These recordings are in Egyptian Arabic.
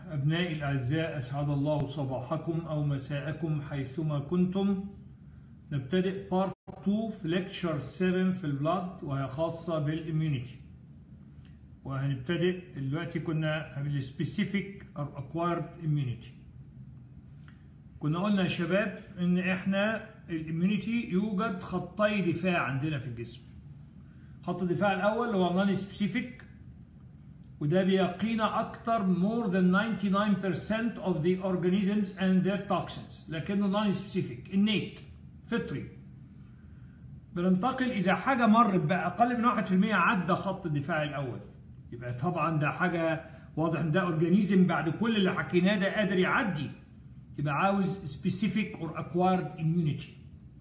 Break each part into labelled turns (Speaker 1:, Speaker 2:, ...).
Speaker 1: أبنائي الأعزاء أسعد الله صباحكم أو مساءكم حيثما كنتم نبتدئ بارت 2 في ليكتشر 7 في البلاد وهي خاصة بالإميونيتي وهنبتدئ دلوقتي كنا بالسبيسيفيك أو أكوايرد إميونيتي كنا قلنا يا شباب إن إحنا الإميونيتي يوجد خطي دفاع عندنا في الجسم خط الدفاع الأول هو نون سبيسيفيك وده بيقينا أكتر more than 99% of the organisms and their toxins لكنه non specific innate فطري بننتقل إذا حاجة مرت بأقل من 1% عدى خط الدفاع الأول يبقى طبعا ده حاجة واضح إن ده أورجانيزم بعد كل اللي حكيناه ده قادر يعدي يبقى عاوز specific or acquired immunity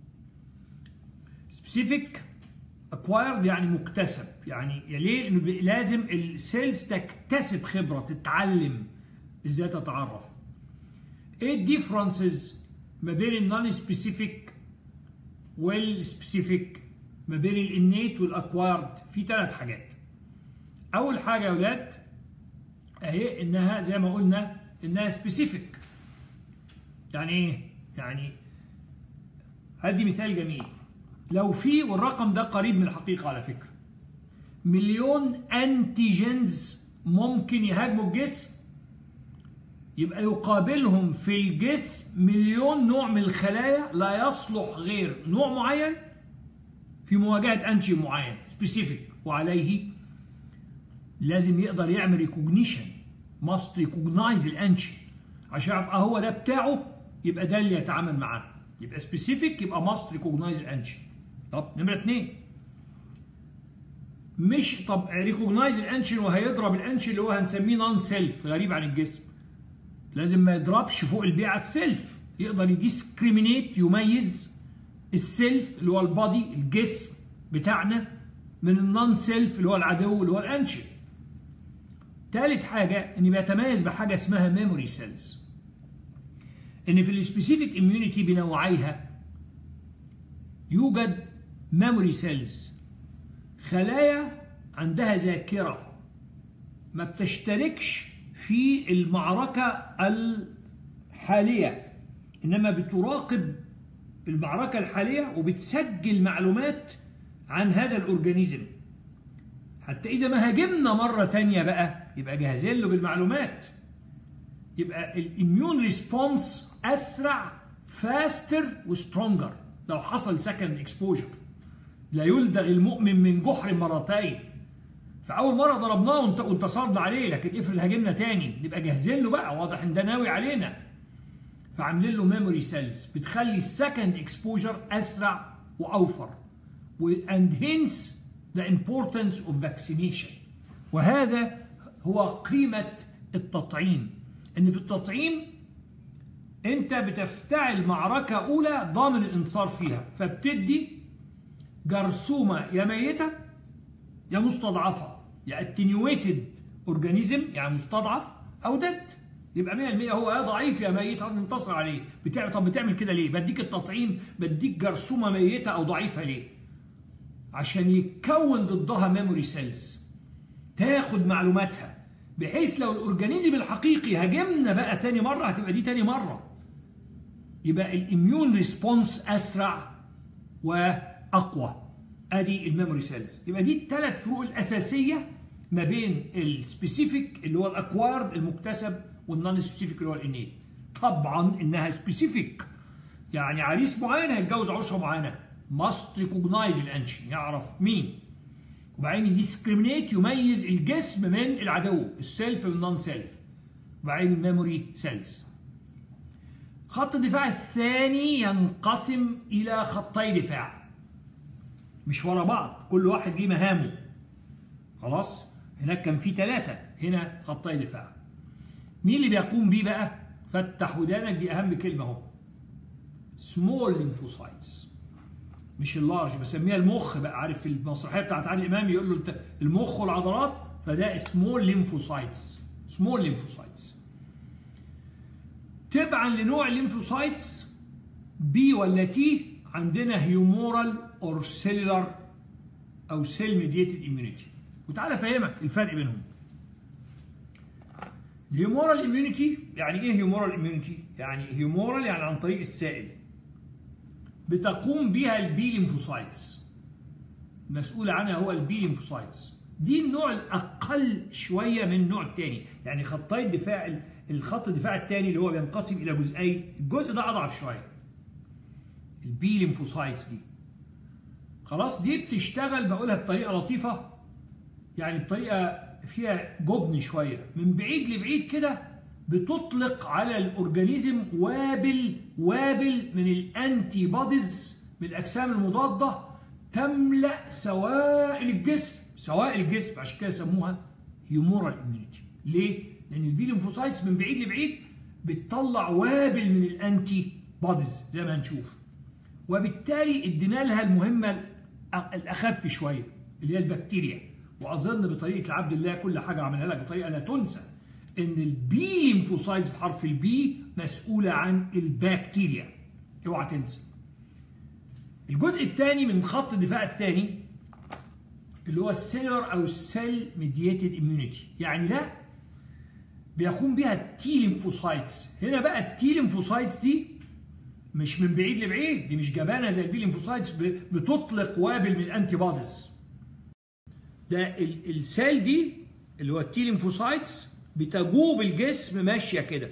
Speaker 1: specific acquired يعني مكتسب يعني ليه؟ لانه لازم السيلز تكتسب خبره تتعلم ازاي تتعرف. ايه الديفرنسز ما بين النون سبيسيفيك والسبيسيفيك ما بين الانيت والاكوايرد في ثلاث حاجات. اول حاجه يا اولاد اهي انها زي ما قلنا انها سبيسيفيك. يعني ايه؟ يعني هدي مثال جميل. لو في والرقم ده قريب من الحقيقة على فكرة مليون انتيجنز ممكن يهاجموا الجسم يبقى يقابلهم في الجسم مليون نوع من الخلايا لا يصلح غير نوع معين في مواجهة أنشي معين سبيسيفيك وعليه لازم يقدر يعمل ريكوجنيشن ماست ريكوجنايز الأنشي عشان يعرف هو ده بتاعه يبقى ده اللي يتعامل معاه يبقى سبيسيفيك يبقى ماست ريكوجنايز الأنشي طب نمرة اتنين مش طب ريكوجنايز الانشن وهيضرب الانشن اللي هو هنسميه نون سيلف غريب عن الجسم لازم ما يضربش فوق البيع السيلف يقدر يديسكريمينيت يميز السيلف اللي هو البادي الجسم بتاعنا من النون سيلف اللي هو العدو اللي هو الانشن تالت حاجة ان بيتميز بحاجة اسمها ميموري سيلز ان في السبيسيفيك اميونيتي بنوعيها يوجد ميموري سيلز خلايا عندها ذاكرة ما بتشتركش في المعركة الحالية إنما بتراقب المعركة الحالية وبتسجل معلومات عن هذا الأورجانيزم حتى إذا ما هاجمنا مرة تانية بقى يبقى جاهزين له بالمعلومات يبقى الاميون ريسبونس أسرع فاستر وسترونجر لو حصل سكند اكسبوجر لا يلدغ المؤمن من جحر مرتين فاول مره ضربناه وانتصرنا عليه لكن افرض هاجمنا تاني نبقى جاهزين له بقى واضح ان ده ناوي علينا فعاملين له ميموري سيلز بتخلي السكند اكسبوجر اسرع واوفر and hence the importance of vaccination وهذا هو قيمه التطعيم ان في التطعيم انت بتفتعل معركة اولى ضامن الانتصار فيها فبتدي جرثومة يا ميتة يا مستضعفة يا اتنيويتد اورجانيزم يعني مستضعف او ديد يبقى 100% هو يا ضعيف يا ميت هتنتصر عليه بتعمل طب بتعمل كده ليه بديك التطعيم بديك جرثومة ميتة او ضعيفة ليه عشان يتكون ضدها ميموري سيلز تاخد معلوماتها بحيث لو الاورجانيزم الحقيقي هاجمنا بقى تاني مره هتبقى دي تاني مره يبقى الاميون ريسبونس اسرع واقوى ادي الميموري سيلز يبقى دي الثلاث فروق الاساسيه ما بين السبيسيفيك اللي هو الاكوايرد المكتسب والنون سبيسيفيك اللي هو الانيت طبعا انها سبيسيفيك يعني عريس معين هيتجوز عروسه معينه ماست ريكوجنايز الانشن يعرف مين وبعدين يديسكريمينيت يميز الجسم من العدو السيلف من النون سيلف وبعدين الميموري سيلز خط الدفاع الثاني ينقسم الى خطي دفاع مش ورا بعض كل واحد ليه مهامه خلاص هناك كان في ثلاثة هنا خطي دفاع مين اللي بيقوم بيه بقى فتح ودانك دي اهم كلمة اهو سمول ليمفوسايتس مش اللارج بسميها المخ بقى عارف في المسرحيه بتاعت عادل امام يقول له المخ والعضلات فده سمول ليمفوسايتس سمول ليمفوسايتس تبعا لنوع الليمفوسايتس بي ولا تي عندنا هيومورال اور سيلولار او سيل ميديتد اميونيتي وتعالى افهمك الفرق بينهم الهيومورال اميونيتي يعني ايه هيومورال اميونيتي يعني هيومورال يعني عن طريق السائل بتقوم بها البي ليمفوسايتس المسؤول عنها هو البي ليمفوسايتس دي النوع الاقل شويه من النوع الثاني يعني خطي الدفاع الخط الدفاع الثاني اللي هو بينقسم الى جزئين الجزء ده اضعف شويه البي ليمفوسايتس دي خلاص دي بتشتغل بقولها بطريقه لطيفه يعني بطريقه فيها جبن شويه من بعيد لبعيد كده بتطلق على الاورجانيزم وابل وابل من الانتي بوديز من الاجسام المضاده تملا سوائل الجسم سوائل الجسم عشان كده سموها هيومورال اميونيتي ليه؟ لان البي ليمفوسايتس من بعيد لبعيد بتطلع وابل من الانتي بوديز زي ما هنشوف وبالتالي ادينا لها المهمه الاخف شويه اللي هي البكتيريا واظن بطريقه عبد الله كل حاجه عملها لك بطريقه لا تنسى ان البي ليمفوسايتس بحرف البي مسؤوله عن البكتيريا اوعى تنسى الجزء الثاني من خط الدفاع الثاني اللي هو السيلر او السيل ميدييتد اميونيتي يعني لا بيقوم بها التي ليمفوسايتس هنا بقى التي ليمفوسايتس دي مش من بعيد لبعيد دي مش جبانه زي البي ليمفوسايتس بتطلق وابل من الانتي بوديز ده السيل دي اللي هو التي ليمفوسايتس بتجوب الجسم ماشيه كده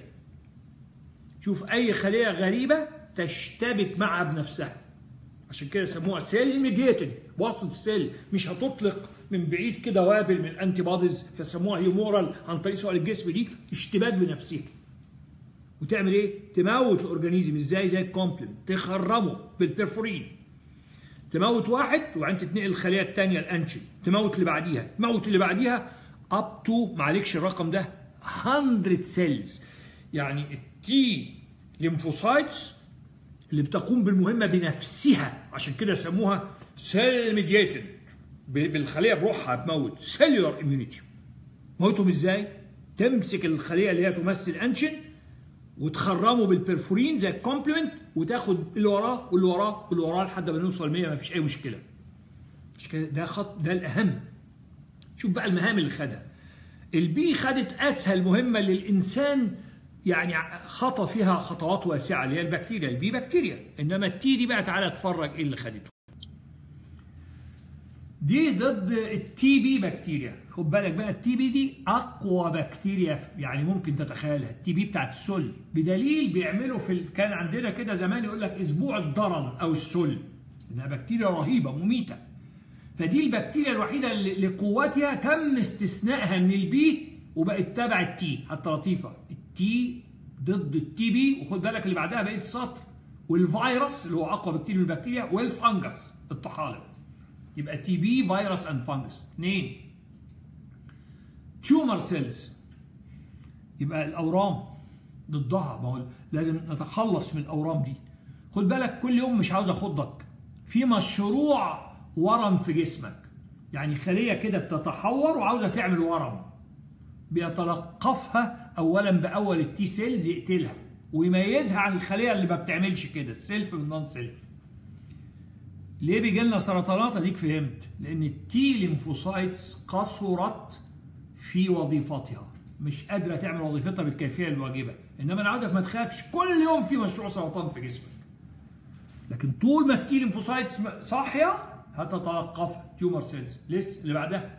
Speaker 1: شوف اي خليه غريبه تشتبك معها بنفسها عشان كده سموها سيل ميديتد وسط السيل مش هتطلق من بعيد كده وابل من الانتي بوديز فسموها هيومورال عن طريق سؤال الجسم دي اشتباك بنفسها وتعمل ايه؟ تموت الاورجانيزم ازاي زي الكومبلمنت تخرمه بالبرفورين تموت واحد وبعدين تتنقل الخليه الثانيه الانشن تموت اللي بعديها تموت اللي بعديها اب تو معلكش الرقم ده 100 سيلز يعني التي ليمفوسايتس اللي بتقوم بالمهمه بنفسها عشان كده سموها سيل ميديتد بالخليه بروحها بتموت سيلولار اميونيتي موتهم ازاي؟ تمسك الخليه اللي هي تمثل انشن وتخرمه بالبرفورين زي الكومبلمنت وتاخد اللي وراه واللي وراه واللي وراه لحد ما نوصل 100 ما فيش اي مشكله. مش كده ده خط ده الاهم. شوف بقى المهام اللي خدها. البي خدت اسهل مهمه للانسان يعني خطى فيها خطوات واسعه اللي هي البكتيريا، البي بكتيريا، انما التي دي بقى تعالى اتفرج ايه اللي خدته. دي ضد التي بي بكتيريا خد بالك بقى التي بي دي اقوى بكتيريا يعني ممكن تتخيلها التي بي بتاعت السل بدليل بيعملوا في ال... كان عندنا كده زمان يقول لك اسبوع الضرن او السل انها بكتيريا رهيبه مميته فدي البكتيريا الوحيده اللي لقوتها تم استثنائها من البي وبقت تبع التي حتى لطيفه التي ضد التي بي وخد بالك اللي بعدها بقيت السطر والفيروس اللي هو اقوى بكتيريا من البكتيريا والفانجس الطحالب يبقى تي بي فيروس اند فانجس اثنين تيومر سيلز يبقى الاورام ضدها ما هو لازم نتخلص من الاورام دي خد بالك كل يوم مش عاوز اخضك في مشروع ورم في جسمك يعني خليه كده بتتحور وعاوزه تعمل ورم بيتلقفها اولا باول التي سيلز يقتلها ويميزها عن الخليه اللي ما بتعملش كده السيلف من نون سيلف ليه بيجي لنا سرطانات اديك فهمت لان التي ليمفوسايتس قصرت في وظيفتها مش قادره تعمل وظيفتها بالكيفيه الواجبه انما انا عاوزك ما تخافش كل يوم في مشروع سرطان في جسمك لكن طول ما التي ليمفوسايتس صاحيه هتتلقف تيومر سيلز لسه اللي بعدها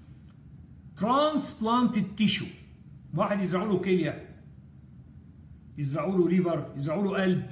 Speaker 1: ترانسبلانتد تيشو واحد يزرعوا له كليه يزرعوا له ليفر يزرعوا له قلب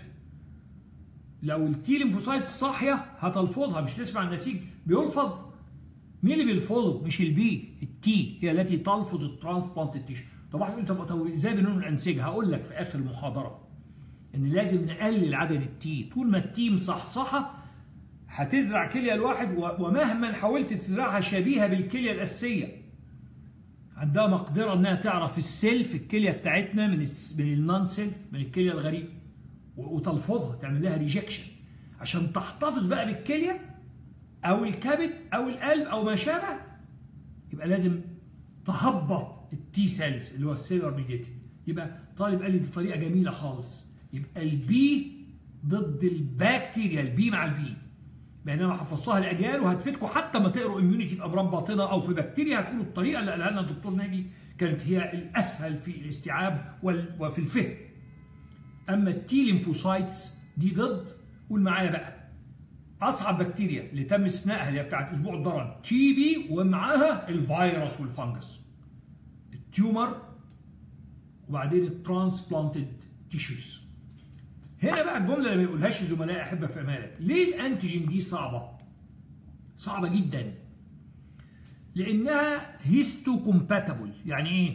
Speaker 1: لو التي ليمفوسايت صاحيه هتلفظها مش تسمع النسيج بيلفظ مين اللي بيلفظه مش البي التي هي التي تلفظ الترانسبلانت تيشو طب واحد يقول طب طب ازاي بنقول الانسجه هقول لك في اخر المحاضره ان لازم نقلل عدد التي طول ما التي مصحصحه هتزرع كليه الواحد ومهما حاولت تزرعها شبيهه بالكليه الاساسيه عندها مقدره انها تعرف السيلف الكليه بتاعتنا من من النون سيلف من الكليه الغريبه وتلفظها تعمل لها ريجكشن عشان تحتفظ بقى بالكليه او الكبد او القلب او ما شابه يبقى لازم تهبط التي سيلز اللي هو السيلر ميديتد يبقى طالب قال لي دي طريقه جميله خالص يبقى البي ضد البكتيريا البي مع البي بينما حفظتها لاجيال وهتفيدكم حتى ما تقروا اميونيتي في امراض باطنه او في بكتيريا هتقولوا الطريقه اللي قالها لنا الدكتور ناجي كانت هي الاسهل في الاستيعاب وفي الفهم اما التي ليمفوسايتس دي ضد قول معايا بقى اصعب بكتيريا اللي تم استثنائها اللي هي بتاعت اسبوع الضرر تي بي ومعاها الفيروس والفنجس التيومر وبعدين الترانسبلانتد تيشوز هنا بقى الجمله اللي ما يقولهاش زملائي احب في امالك ليه الانتيجين دي صعبه صعبه جدا لانها هيستو كومباتبل يعني ايه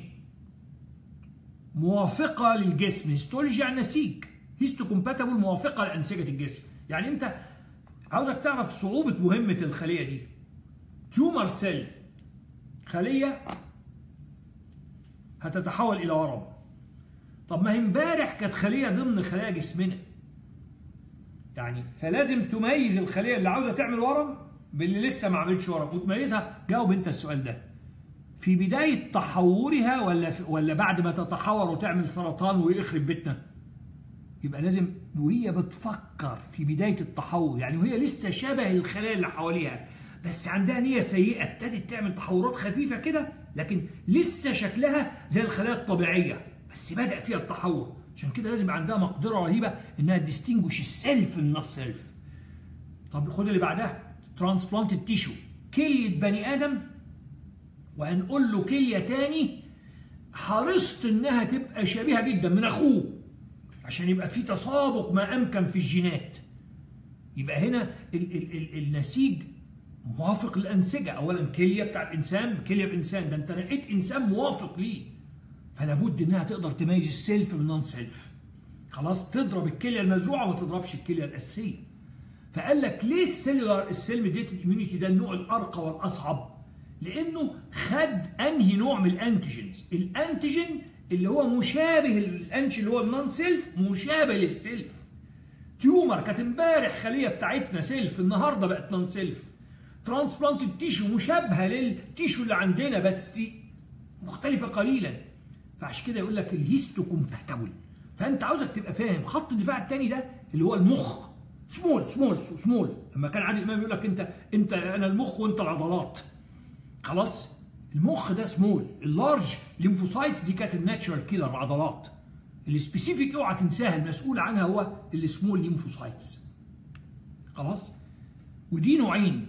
Speaker 1: موافقه للجسم هيستولوجي يعني نسيج هيستو كومباتبل موافقه لانسجه الجسم يعني انت عاوزك تعرف صعوبه مهمه الخليه دي تيومر سيل خليه هتتحول الى ورم طب ما هي امبارح كانت خليه ضمن خلايا جسمنا يعني فلازم تميز الخليه اللي عاوزه تعمل ورم باللي لسه ما عملتش ورم وتميزها جاوب انت السؤال ده في بدايه تحورها ولا في ولا بعد ما تتحور وتعمل سرطان ويخرب بيتنا يبقى لازم وهي بتفكر في بدايه التحور يعني وهي لسه شبه الخلايا اللي حواليها بس عندها نيه سيئه ابتدت تعمل تحورات خفيفه كده لكن لسه شكلها زي الخلايا الطبيعيه بس بدا فيها التحور عشان كده لازم عندها مقدره رهيبه انها تديستنجوش السيلف من السيلف طب خد اللي بعدها ترانسبلانتد تيشو كليه بني ادم وهنقول له كليه تاني حرصت انها تبقى شبيهه جدا من اخوه عشان يبقى في تسابق ما امكن في الجينات يبقى هنا ال ال ال النسيج موافق للانسجه اولا كليه بتاع الانسان كليه بانسان ده انت لقيت انسان موافق ليه فلا بد انها تقدر تميز السيلف من نون سيلف خلاص تضرب الكليه المزروعه وما تضربش الكليه الاساسيه فقال لك ليه السيلولار السيل ميديتد اميونيتي ده النوع الارقى والاصعب لانه خد انهي نوع من الانتيجينز الانتيجين اللي هو مشابه الانش اللي هو النون سيلف مشابه للسيلف تيومر كانت امبارح خليه بتاعتنا سيلف النهارده بقت نون سيلف ترانسبلانتد تيشو مشابهه للتيشو اللي عندنا بس مختلفه قليلا فعشان كده يقول لك الهيستو كومباتبل فانت عاوزك تبقى فاهم خط الدفاع الثاني ده اللي هو المخ سمول سمول سمول لما كان عادل امام يقول لك انت انت انا المخ وانت العضلات خلاص المخ ده سمول اللارج ليمفوسايتس دي كانت الناتشرال كيلر عضلات السبيسيفيك اوعى تنساها المسؤول عنها هو السمول ليمفوسايتس خلاص ودي نوعين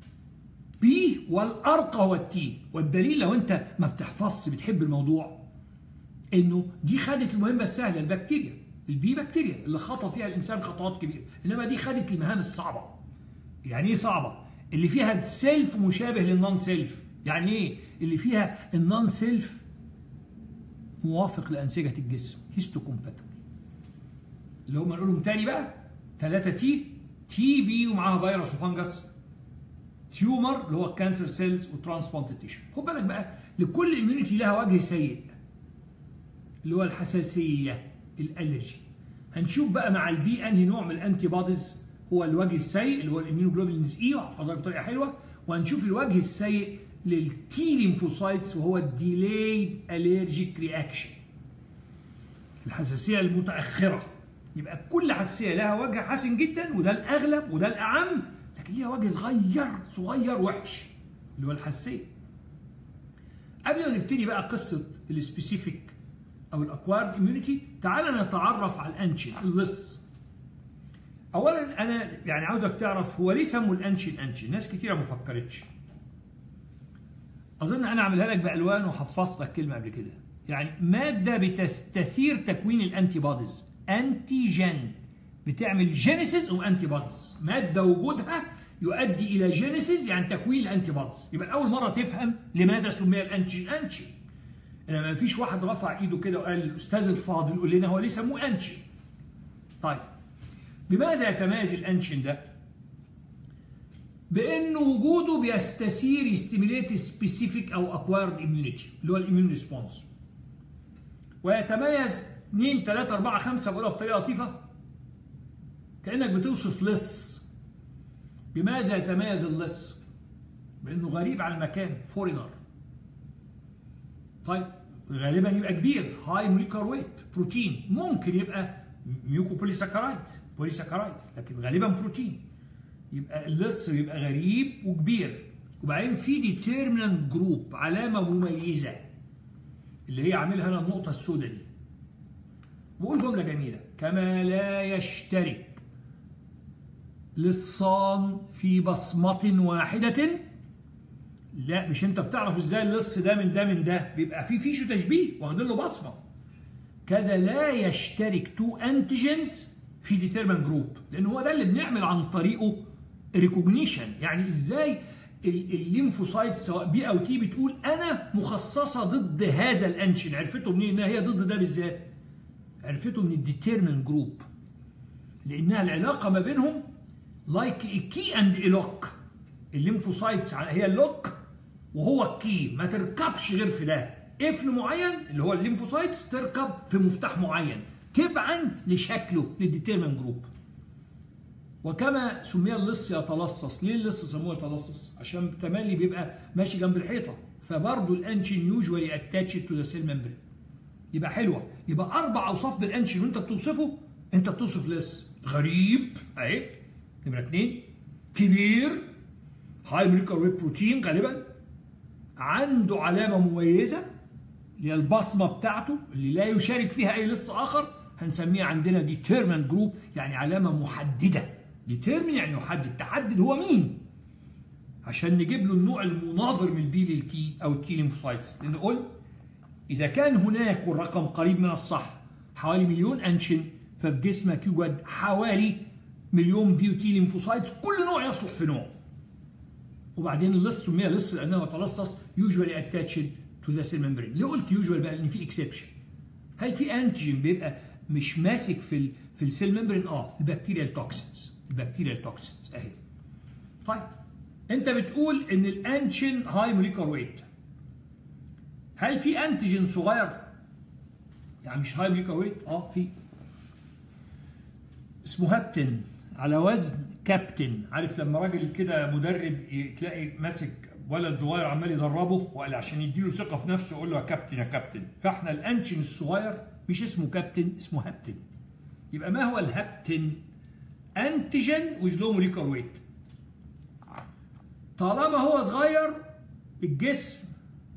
Speaker 1: بي والارقى هو التي والدليل لو انت ما بتحفظش بتحب الموضوع انه دي خدت المهمه السهله البكتيريا البي بكتيريا اللي خطا فيها الانسان خطوات كبيره انما دي خدت المهام الصعبه يعني ايه صعبه اللي فيها السيلف مشابه للنون سيلف يعني ايه اللي فيها النون سيلف موافق لانسجه الجسم هيستو كومباتبل اللي هم نقولهم تاني بقى 3 تي تي بي ومعاها فيروس وفنجس تيومر اللي هو الكانسر سيلز وترانسبلانتد تيشو خد بالك بقى لكل اميونيتي لها وجه سيء اللي هو الحساسيه الالرجي هنشوف بقى مع البي انهي نوع من الانتي بوديز هو الوجه السيء اللي هو الاميونوجلوبولينز اي وهحفظها بطريقه حلوه وهنشوف الوجه السيء للتي ليمفوسايتس وهو الديلايد الرجيك رياكشن الحساسيه المتاخره يبقى كل حساسيه لها وجه حسن جدا وده الاغلب وده الاعم لكن ليها وجه صغير صغير وحش اللي هو الحساسيه قبل ما نبتدي بقى قصه السبيسيفيك او الاكوارد اميونيتي تعال نتعرف على الانشن اللص اولا انا يعني عاوزك تعرف هو ليه سموا الانشن انشن ناس كتيره ما فكرتش اظن انا اعملها لك بالوان وحفظت لك كلمه قبل كده يعني ماده بتثير تكوين الانتي بوديز انتيجين بتعمل جينيسيس وانتي بوديز ماده وجودها يؤدي الى جينيسيس يعني تكوين الانتي بوديز يبقى اول مره تفهم لماذا سمي الانتيجين انشن انما ما فيش واحد رفع ايده كده وقال الاستاذ الفاضل قول لنا هو ليه سموه انشن طيب بماذا يتميز الانشن ده بان وجوده بيستثير يستيميليت سبيسيفيك او اكوايرد اميونيتي اللي هو الاميون ريسبونس ويتميز 2 3 4 5 بقولها بطريقه لطيفه كانك بتوصف لص بماذا يتميز اللص بانه غريب عن المكان فورينر طيب غالبا يبقى كبير هاي موليكولار ويت بروتين ممكن يبقى ميوكو بوليساكرايد بوليساكرايد لكن غالبا بروتين يبقى اللص بيبقى غريب وكبير وبعدين في ديتيرمينانت جروب علامه مميزه اللي هي عاملها انا النقطه السوداء دي بقول جمله جميله كما لا يشترك لصان في بصمه واحده لا مش انت بتعرف ازاي اللص ده من ده من ده بيبقى في فيشو تشبيه واخدين له بصمه كذا لا يشترك تو انتيجنز في ديترمن جروب لان هو ده اللي بنعمل عن طريقه ريكوجنيشن يعني ازاي الليمفوسايت سواء بي او تي بتقول انا مخصصه ضد هذا الانشن عرفته منين انها هي ضد ده بالذات عرفته من الديترمن جروب لانها العلاقه ما بينهم لايك كي اند لوك الليمفوسايتس هي اللوك وهو الكي ما تركبش غير في ده قفل معين اللي هو الليمفوسايتس تركب في مفتاح معين تبعا لشكله للديترمن جروب وكما سمي اللص يتلصص ليه اللص سموه يتلصص عشان تملي بيبقى ماشي جنب الحيطه فبرضه الانشين يوجوالي اتاتش تو ذا سيل ممبرين يبقى حلوه يبقى اربع اوصاف بالانشين وانت بتوصفه انت بتوصف لص غريب اهي نمره اثنين كبير هاي موليكولر ويت بروتين غالبا عنده علامه مميزه اللي هي البصمه بتاعته اللي لا يشارك فيها اي لص اخر هنسميها عندنا ديترمن جروب يعني علامه محدده ديترمن يعني يحدد تحدد هو مين عشان نجيب له النوع المناظر من البي للتي او التي ليمفوسايتس لان قلت اذا كان هناك والرقم قريب من الصح حوالي مليون انشن ففي جسمك يوجد حوالي مليون بي تي ليمفوسايتس كل نوع يصلح في نوع وبعدين اللص سميها لص لانه يتلصص يوجوالي اتاتشد تو ذا سيل ممبرين ليه قلت يوجوال بقى لان في اكسبشن هل في انتيجين بيبقى مش ماسك في ال في السيل ممبرين اه البكتيريال توكسينز البكتيريال توكسينز اهي طيب انت بتقول ان الانشين هاي موليكولر ويت هل في انتيجين صغير يعني مش هاي موليكولر ويت اه في اسمه هابتن على وزن كابتن عارف لما راجل كده مدرب تلاقي ماسك ولد صغير عمال يدربه وقال عشان يديله ثقه في نفسه يقول له يا كابتن يا كابتن فاحنا الانشن الصغير مش اسمه كابتن اسمه هابتن يبقى ما هو الهابتن انتيجين ويز لو موليكولر ويت طالما هو صغير الجسم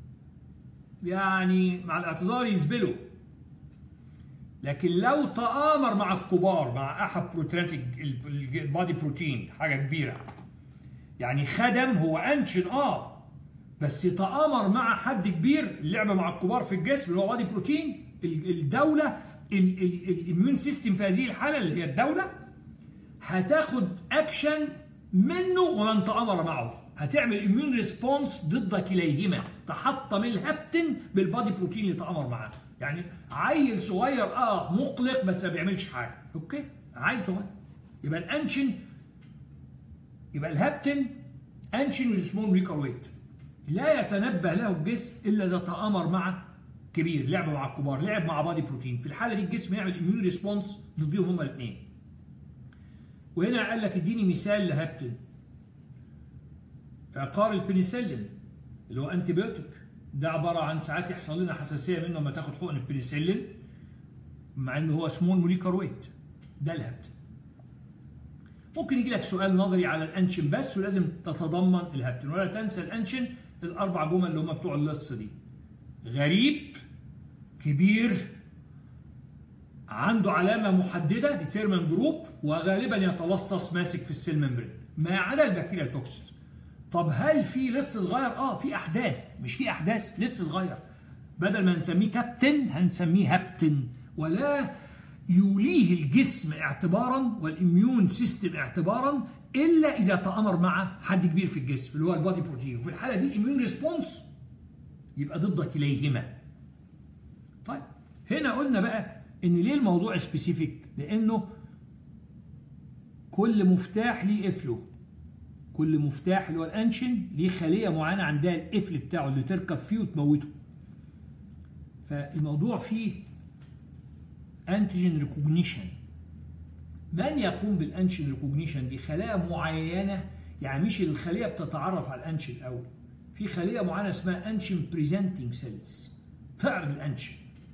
Speaker 1: يعني مع الاعتذار يزبله لكن لو تآمر مع الكبار مع احد بروتيناتيك البادي بروتين حاجه كبيره يعني خدم هو انشن اه بس تآمر مع حد كبير اللعبه مع الكبار في الجسم اللي هو بادي بروتين الدوله الاميون سيستم في هذه الحاله اللي هي الدوله هتاخد اكشن منه ومن تآمر معه هتعمل اميون ريسبونس ضد كليهما تحطم الهبتن بالبادي بروتين اللي تآمر معاه يعني عيل صغير اه مقلق بس ما بيعملش حاجه اوكي عيل صغير يبقى الانشن يبقى الهابتن انشن ويز سمول موليكولر ويت لا يتنبه له الجسم الا اذا تآمر مع كبير لعب مع الكبار لعب مع بادي بروتين في الحاله دي الجسم يعمل اميون ريسبونس ضدهم هما الاثنين وهنا قال لك اديني مثال لهابتن عقار البنسلين اللي هو انتي بيوتيك ده عباره عن ساعات يحصل لنا حساسيه منه لما تاخد حقن البنسلين مع انه هو سمول موليكولر ويت ده الهابتن ممكن يجي لك سؤال نظري على الانشن بس ولازم تتضمن الهابتن ولا تنسى الانشن الاربع جمل اللي هم بتوع اللص دي غريب كبير عنده علامة محددة ديتيرمن جروب وغالبا يتلصص ماسك في السيل ممبرين ما عدا البكتيريا التوكسيس طب هل في لص صغير؟ اه في احداث مش في احداث لص صغير بدل ما نسميه كابتن هنسميه هابتن ولا يوليه الجسم اعتبارا والاميون سيستم اعتبارا الا اذا تامر مع حد كبير في الجسم اللي هو البادي بروتين وفي الحاله دي الاميون ريسبونس يبقى ضد كليهما طيب هنا قلنا بقى ان ليه الموضوع سبيسيفيك لانه كل مفتاح ليه قفله كل مفتاح اللي هو الانشن ليه خليه معينه عندها القفل بتاعه اللي تركب فيه وتموته فالموضوع فيه انتيجين ريكوجنيشن من يقوم بالانشن ريكوجنيشن دي خلايا معينه يعني مش الخليه بتتعرف على الانشن الاول في خليه معينه اسمها انشن بريزنتنج سيلز تعرض الانشن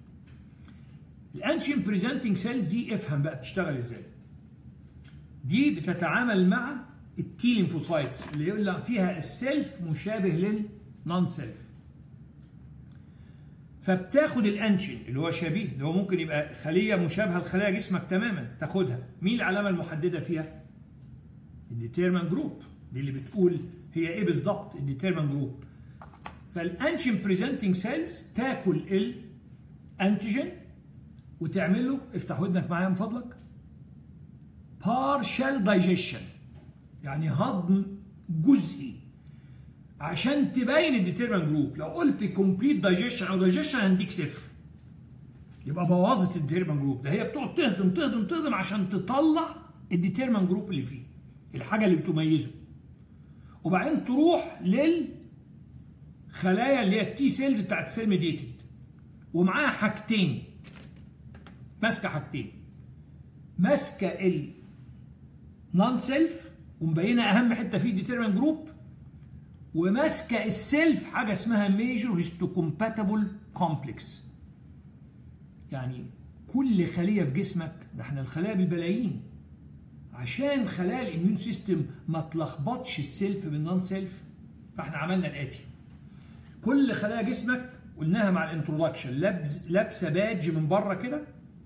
Speaker 1: الانشن بريزنتنج سيلز دي افهم بقى بتشتغل ازاي دي بتتعامل مع التي ليمفوسايتس اللي يقول لك فيها السيلف مشابه للنون سيلف فبتاخد الانشن اللي هو شبيه اللي هو ممكن يبقى خليه مشابهه لخلايا جسمك تماما تاخدها مين العلامه المحدده فيها الديتيرمان جروب دي اللي بتقول هي ايه بالظبط الديتيرمان جروب فالانشن بريزنتنج سيلز تاكل الانتيجين وتعمل له افتح ودنك معايا من فضلك partial digestion يعني هضم جزئي عشان تبين الديتيرمان جروب لو قلت كومبليت دايجيشن او دايجيشن هنديك صفر يبقى بوظت الديتيرمان جروب ده هي بتقعد تهضم تهضم تهضم عشان تطلع الديتيرمان جروب اللي فيه الحاجه اللي بتميزه وبعدين تروح للخلايا اللي هي التي سيلز بتاعت السيل ميديتد ومعاها حاجتين ماسكه حاجتين ماسكه النون سيلف ومبينه اهم حته فيه الديتيرمان جروب وماسكه السيلف حاجه اسمها ميجور هيستوكومباتبل كومبلكس يعني كل خليه في جسمك ده احنا الخلايا بالبلايين عشان خلايا الاميون سيستم ما تلخبطش السيلف بالنون سيلف فاحنا عملنا الاتي كل خلايا جسمك قلناها مع الانترودكشن لابسه بادج من بره كده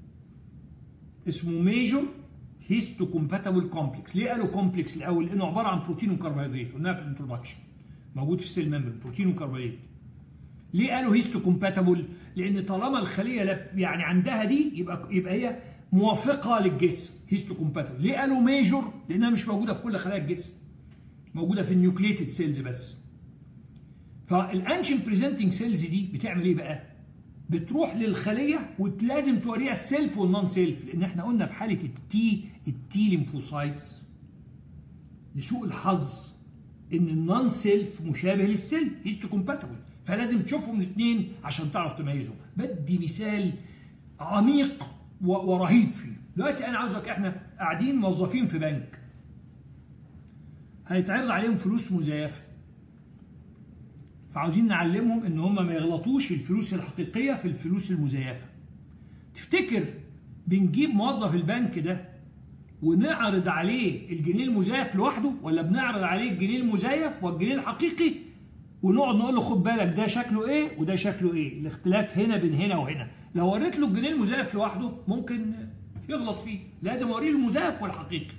Speaker 1: اسمه ميجور هيستوكومباتبل كومبلكس ليه قالوا كومبلكس الاول لانه عباره عن بروتين وكربوهيدرات قلناها في الانترودكشن موجود في السيل ممبر بروتين وكربوهيدرات ليه قالوا هيستو كومباتبل لان طالما الخليه يعني عندها دي يبقى يبقى هي موافقه للجسم هيستو كومباتبل ليه قالوا ميجور لانها مش موجوده في كل خلايا الجسم موجوده في النيوكليتد سيلز بس فالانشن بريزنتنج سيلز دي بتعمل ايه بقى بتروح للخليه ولازم توريها السيلف والنون سيلف لان احنا قلنا في حاله التي التي ليمفوسايتس لسوء الحظ ان النون سيلف مشابه للسيلف هيستو كومباتبل فلازم تشوفهم الاثنين عشان تعرف تميزهم بدي مثال عميق ورهيب فيه دلوقتي انا عاوزك احنا قاعدين موظفين في بنك هيتعرض عليهم فلوس مزيفه فعاوزين نعلمهم ان هم ما يغلطوش الفلوس الحقيقيه في الفلوس المزيفه تفتكر بنجيب موظف البنك ده ونعرض عليه الجنيه المزيف لوحده ولا بنعرض عليه الجنيه المزيف والجنيه الحقيقي ونقعد نقول له خد بالك ده شكله ايه وده شكله ايه الاختلاف هنا بين هنا وهنا لو وريت له الجنيه المزيف لوحده ممكن يغلط فيه لازم اوريه المزيف والحقيقي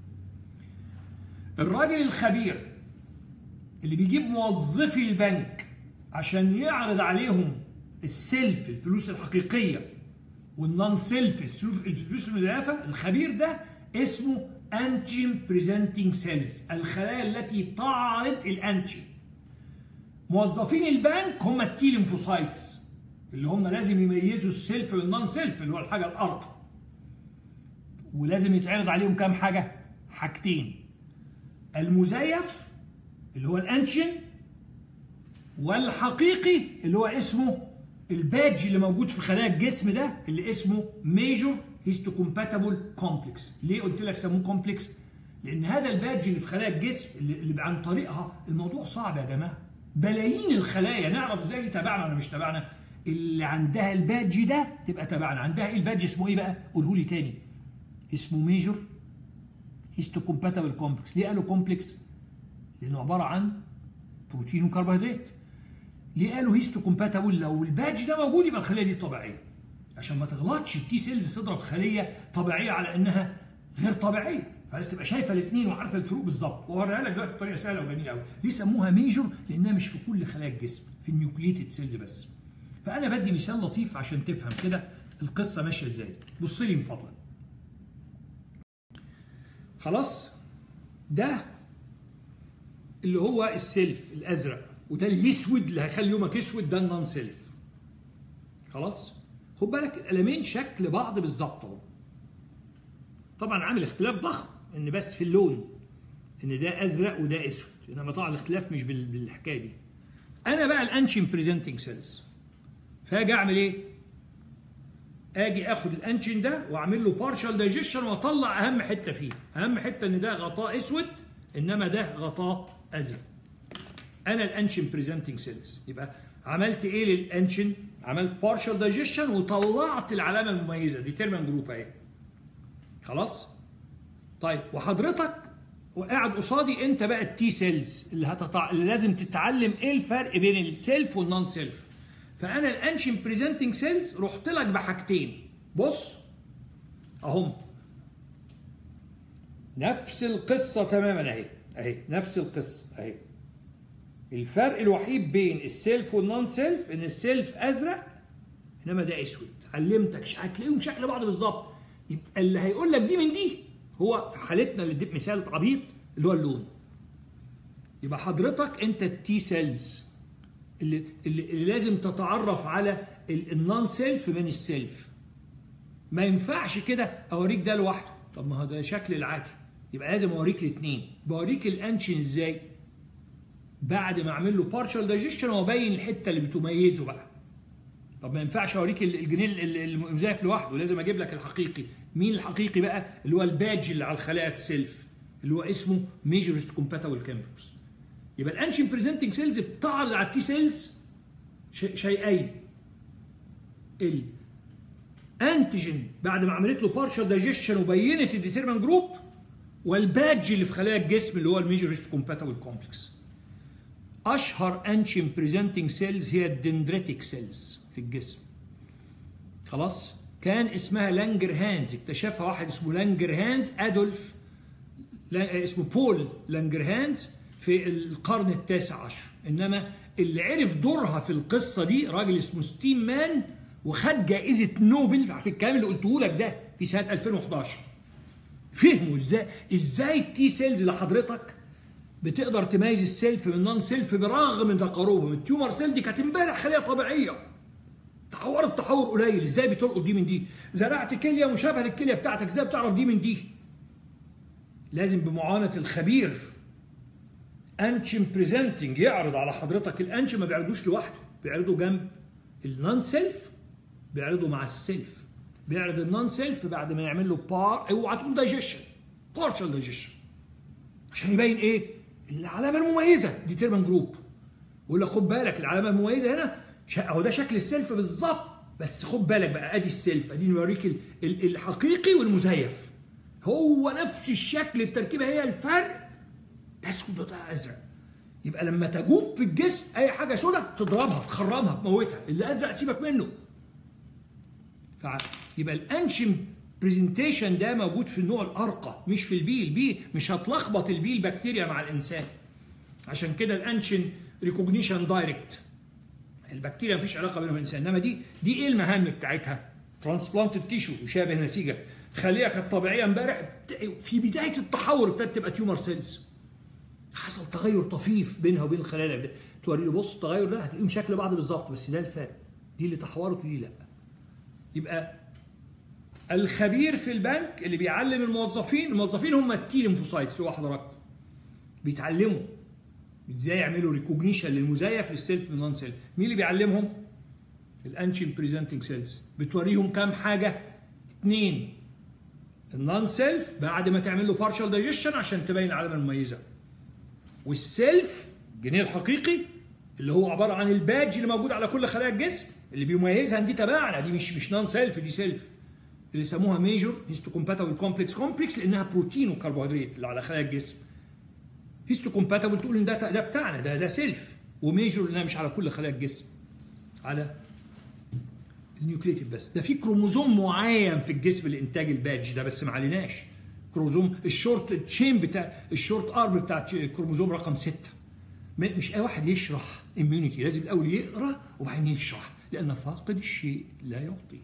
Speaker 1: الراجل الخبير اللي بيجيب موظفي البنك عشان يعرض عليهم السلف الفلوس الحقيقيه والنون سيلف الفلوس المزيفه الخبير ده اسمه انتين بريزنتنج سيلز الخلايا التي تعرض الانتين موظفين البنك هم التي ليمفوسايتس اللي هم لازم يميزوا السيلف من النون سيلف اللي هو الحاجه الارقى ولازم يتعرض عليهم كام حاجه حاجتين المزيف اللي هو الانشن والحقيقي اللي هو اسمه البادج اللي موجود في خلايا الجسم ده اللي اسمه ميجور هيستوكومباتبل كومبلكس ليه قلت لك سموه كومبلكس لان هذا البادج اللي في خلايا الجسم اللي, اللي عن طريقها الموضوع صعب يا جماعه بلايين الخلايا نعرف ازاي تبعنا ولا مش تبعنا اللي عندها البادج ده تبقى تبعنا عندها ايه البادج اسمه ايه بقى قوله لي تاني اسمه ميجور هيستوكومباتبل كومبلكس ليه قالوا كومبلكس لانه عباره عن بروتين وكربوهيدرات ليه قالوا هيستو كومباتبل لو البادج ده موجود يبقى الخليه دي طبيعيه عشان ما تغلطش التي سيلز تضرب خليه طبيعيه على انها غير طبيعيه فلازم تبقى شايفه الاثنين وعارفه الفروق بالظبط وهوريها لك دلوقتي بطريقه سهله وجميله قوي ليه سموها ميجور لانها مش في كل خلايا الجسم في النيوكليتد سيلز بس فانا بدي مثال لطيف عشان تفهم كده القصه ماشيه ازاي بص لي من فضلك خلاص ده اللي هو السيلف الازرق وده الاسود اللي هيخلي يومك اسود ده النون سيلف خلاص خد بالك القلمين شكل بعض بالظبط اهو طبعا عامل اختلاف ضخم ان بس في اللون ان ده ازرق وده اسود انما طبعا الاختلاف مش بالحكايه دي انا بقى الانشين بريزنتنج سيلز فاجي اعمل ايه اجي اخد الانشين ده واعمل له بارشال دايجيشن واطلع اهم حته فيه اهم حته ان ده غطاء اسود انما ده غطاء ازرق انا الانشين بريزنتنج سيلز يبقى عملت ايه للانشين عملت بارشال دايجيشن وطلعت العلامه المميزه دي تيرمان جروب اهي خلاص طيب وحضرتك وقاعد قصادي انت بقى التي سيلز اللي هتطع... اللي لازم تتعلم ايه الفرق بين السيلف والنون سيلف فانا الانشن بريزنتنج سيلز رحت لك بحاجتين بص اهم نفس القصه تماما اهي اهي نفس القصه اهي الفرق الوحيد بين السيلف والنون سيلف ان السيلف ازرق انما ده اسود علمتك هتلاقيهم شكل بعض بالظبط يبقى اللي هيقول لك دي من دي هو في حالتنا اللي اديت مثال عبيط اللي هو اللون يبقى حضرتك انت التي سيلز اللي, اللي, اللي لازم تتعرف على النون سيلف من السيلف ما ينفعش كده اوريك ده لوحده طب ما هو ده شكل العادي يبقى لازم اوريك الاثنين بوريك الانشن ازاي بعد ما اعمل له بارشال دايجيشن وابين الحته اللي بتميزه بقى طب ما ينفعش اوريك الجنين المزيف لوحده لازم اجيب لك الحقيقي مين الحقيقي بقى اللي هو الباج اللي على الخلايا السيلف اللي هو اسمه ميجرست كومباتبل كامبوس يبقى الانشن بريزنتنج سيلز بتعرض على التي سيلز شيئين الانتيجين بعد ما عملت له بارشال دايجيشن وبينت الديترمن جروب والباج اللي في خلايا الجسم اللي هو الميجرست كومباتبل كومبلكس اشهر انشن بريزنتنج سيلز هي الدندريتك سيلز في الجسم خلاص كان اسمها لانجر هانز اكتشفها واحد اسمه لانجر هانز ادولف اسمه بول لانجر هانز في القرن التاسع عشر انما اللي عرف دورها في القصه دي راجل اسمه ستيم مان وخد جائزه نوبل في الكلام اللي قلته لك ده في سنه 2011 فهموا ازاي ازاي التي سيلز اللي حضرتك بتقدر تميز السيلف من النون سيلف برغم تقاربهم التيومر سيل دي كانت امبارح خليه طبيعيه تحورت تحور قليل ازاي بتلقط دي من دي زرعت كليه مشابهه للكليه بتاعتك ازاي بتعرف دي من دي لازم بمعاونه الخبير انشن بريزنتنج يعرض على حضرتك الانشن ما بيعرضوش لوحده بيعرضوا جنب النون سيلف بيعرضوا مع السيلف بيعرض النون سيلف بعد ما يعمل له بار اوعى تقول دايجيشن بارشال دايجيشن عشان يبين ايه العلامه المميزه دي تيرمان جروب ولا خد بالك العلامه المميزه هنا اهو ده شكل السيلف بالظبط بس خد بالك بقى ادي السيلف ادي نوريك الحقيقي والمزيف هو نفس الشكل التركيبه هي الفرق ده اسود وده ازرق يبقى لما تجوب في الجسم اي حاجه سوداء تضربها تخرمها تموتها اللي ازرق سيبك منه يبقى الانشم برزنتيشن ده موجود في النوع الارقى مش في البي البي مش هتلخبط البي البكتيريا مع الانسان عشان كده الانشن ريكوجنيشن دايركت البكتيريا مفيش علاقه بينهم الانسان انما دي دي ايه المهام بتاعتها ترانسبلانتد تيشو يشابه نسيجه خليه كانت طبيعيه امبارح في بدايه التحور ابتدت تبقى تيومر سيلز حصل تغير طفيف بينها وبين الخلايا توري له بص التغير ده هتلاقيهم شكل بعض بالظبط بس ده الفرق دي اللي تحورت ودي لا يبقى الخبير في البنك اللي بيعلم الموظفين الموظفين هم التي ليمفوسايتس اللي هو حضرتك بيتعلموا ازاي يعملوا ريكوجنيشن للمزيف للسيلف من نون سيلف مين اللي بيعلمهم الانشن بريزنتنج سيلز بتوريهم كام حاجه اثنين النون سيلف بعد ما تعمل له بارشال دايجيشن عشان تبين العلامه المميزه والسيلف الجنيه الحقيقي اللي هو عباره عن الباج اللي موجود على كل خلايا الجسم اللي بيميزها دي تبعنا دي مش مش نون سيلف دي سيلف اللي يسموها ميجور هيستوكومباتبل كومبلكس كومبلكس لانها بروتين وكربوهيدرات اللي على خلايا الجسم هيستوكومباتبل تقول ان ده ده بتاعنا ده ده سيلف وميجور لانها مش على كل خلايا الجسم على النيوكليتيد بس ده في كروموزوم معين في الجسم لانتاج الباج ده بس ما عليناش كروموزوم الشورت تشين بتاع الشورت ارم بتاع كروموزوم رقم 6 مش اي واحد يشرح اميونيتي لازم الاول يقرا وبعدين يشرح لان فاقد الشيء لا يعطي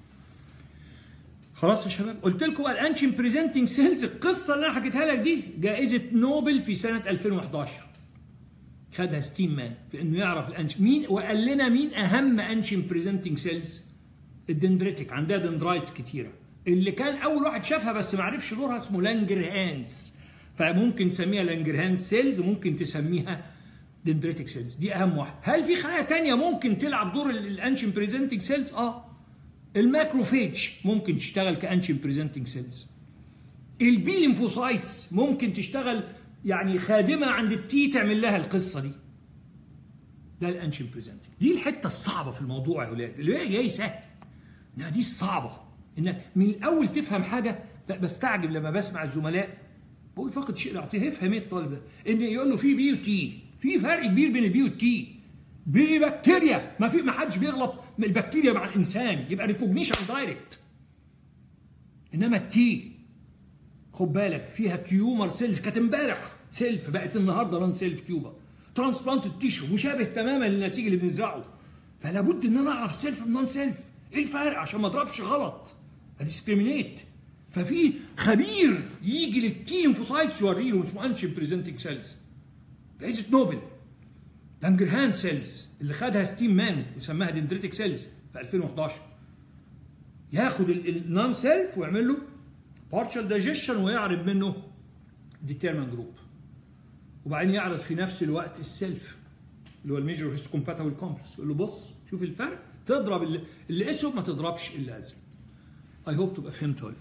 Speaker 1: خلاص يا شباب قلت لكم بقى الانشن بريزنتنج سيلز القصه اللي انا حكيتها لك دي جائزه نوبل في سنه 2011 خدها ستيم مان في انه يعرف الانشن مين وقال لنا مين اهم انشن بريزنتنج سيلز الدندريتك عندها دندرايتس كتيره اللي كان اول واحد شافها بس ما عرفش دورها اسمه لانجر هانز فممكن تسميها لانجر هانز سيلز وممكن تسميها دندريتك سيلز دي اهم واحده هل في خلايا تانية ممكن تلعب دور الانشن بريزنتنج سيلز اه الماكروفيج ممكن تشتغل كانشن بريزنتنج سيلز البي ليمفوسايتس ممكن تشتغل يعني خادمه عند التي تعمل لها القصه دي ده الانشن بريزنتنج دي الحته الصعبه في الموضوع يا اولاد اللي هي جاي سهل انها دي الصعبه انك من الاول تفهم حاجه بستعجب لما بسمع الزملاء بقول فقد شيء لا يعطيه يفهم ايه الطالب ده ان يقول له في بي وتي في فرق كبير بين البي والتي ببكتيريا ما في ما حدش بيغلط من البكتيريا مع الانسان يبقى ريكوجنيشن دايركت انما التي خد بالك فيها تيومر سيلز كانت امبارح سيلف بقت النهارده نون سيلف تيوبر ترانسبلانت تيشو مشابه تماما للنسيج اللي بنزرعه فلا بد ان انا اعرف سيلف من نون سيلف ايه الفرق عشان ما اضربش غلط اديسكريمينيت ففي خبير يجي للتي ليمفوسايتس يوريهم اسمه انشن بريزنتنج سيلز جائزه نوبل لانجرهان سيلز اللي خدها ستيم مان وسماها دندريتك سيلز في 2011 ياخد النون سيلف ويعمل له بارشال دايجيشن ويعرض منه ديترمن جروب وبعدين يعرض في نفس الوقت السيلف اللي هو الميجر هيست كومباتبل كومبلكس يقول له بص شوف الفرق تضرب اللي, اللي اسود ما تضربش اللازم اي هوب تبقى فهمت ولد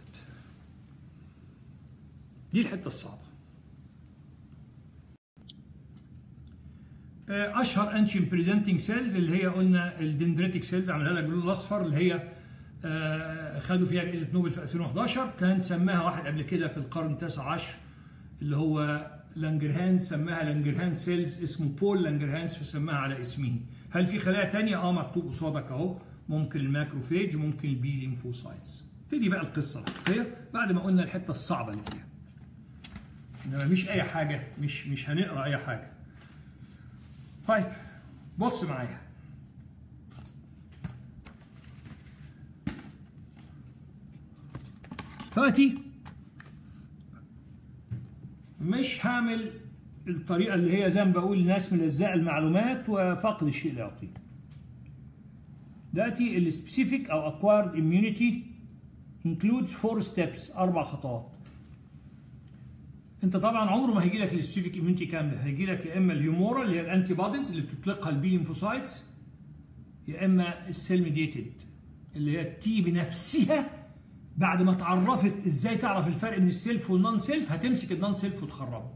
Speaker 1: دي الحته الصعبه اشهر انشين بريزنتنج سيلز اللي هي قلنا الدندريتك سيلز عملها لك باللون الاصفر اللي هي خدوا فيها جائزه نوبل في 2011 كان سماها واحد قبل كده في القرن التاسع عشر اللي هو لانجرهانز سماها لانجرهانز سيلز اسمه بول لانجرهانز فسماها على اسمه هل في خلايا تانية اه مكتوب قصادك اهو ممكن الماكروفيج ممكن البي ليمفوسايتس تبتدي بقى القصه الحقيقيه بعد ما قلنا الحته الصعبه اللي فيها انما مش اي حاجه مش مش هنقرا اي حاجه طيب بص معايا دلوقتي مش هعمل الطريقة اللي هي زي ما بقول ناس ملزقة المعلومات وفقد الشيء لا يعطيه. دلوقتي السبيسيفيك أو acquired immunity includes four steps أربع خطوات. أنت طبعا عمره ما هيجي لك السبيسيفيك immunity كاملة، هيجي لك يا إما الهيومورا اللي هي الأنتي بوديز اللي بتطلقها البي ليمفوسايتس يا إما السيل ميديتد اللي هي التي بنفسها بعد ما اتعرفت ازاي تعرف الفرق بين السيلف والنون سيلف هتمسك النون سيلف وتخربه.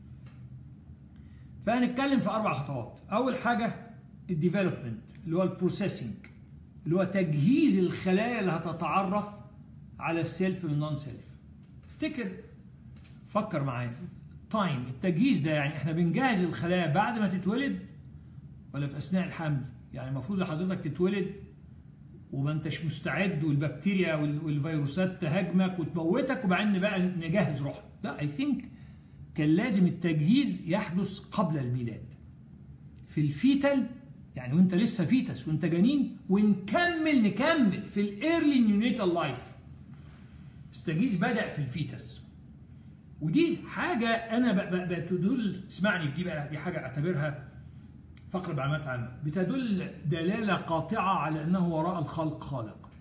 Speaker 1: فهنتكلم في اربع خطوات، اول حاجه الديفلوبمنت اللي هو البروسيسنج اللي هو تجهيز الخلايا اللي هتتعرف على السيلف من النون سيلف. افتكر فكر معايا تايم التجهيز ده يعني احنا بنجهز الخلايا بعد ما تتولد ولا في اثناء الحمل؟ يعني المفروض حضرتك تتولد وما انتش مستعد والبكتيريا والفيروسات تهاجمك وتموتك وبعدين بقى نجهز روحنا لا اي ثينك كان لازم التجهيز يحدث قبل الميلاد في الفيتال يعني وانت لسه فيتس وانت جنين ونكمل نكمل في الايرلي نيونيتال لايف التجهيز بدا في الفيتس ودي حاجه انا بتدل اسمعني في دي بقى دي حاجه اعتبرها فقر معلومات عامة بتدل دلالة قاطعة على أنه وراء الخلق خالق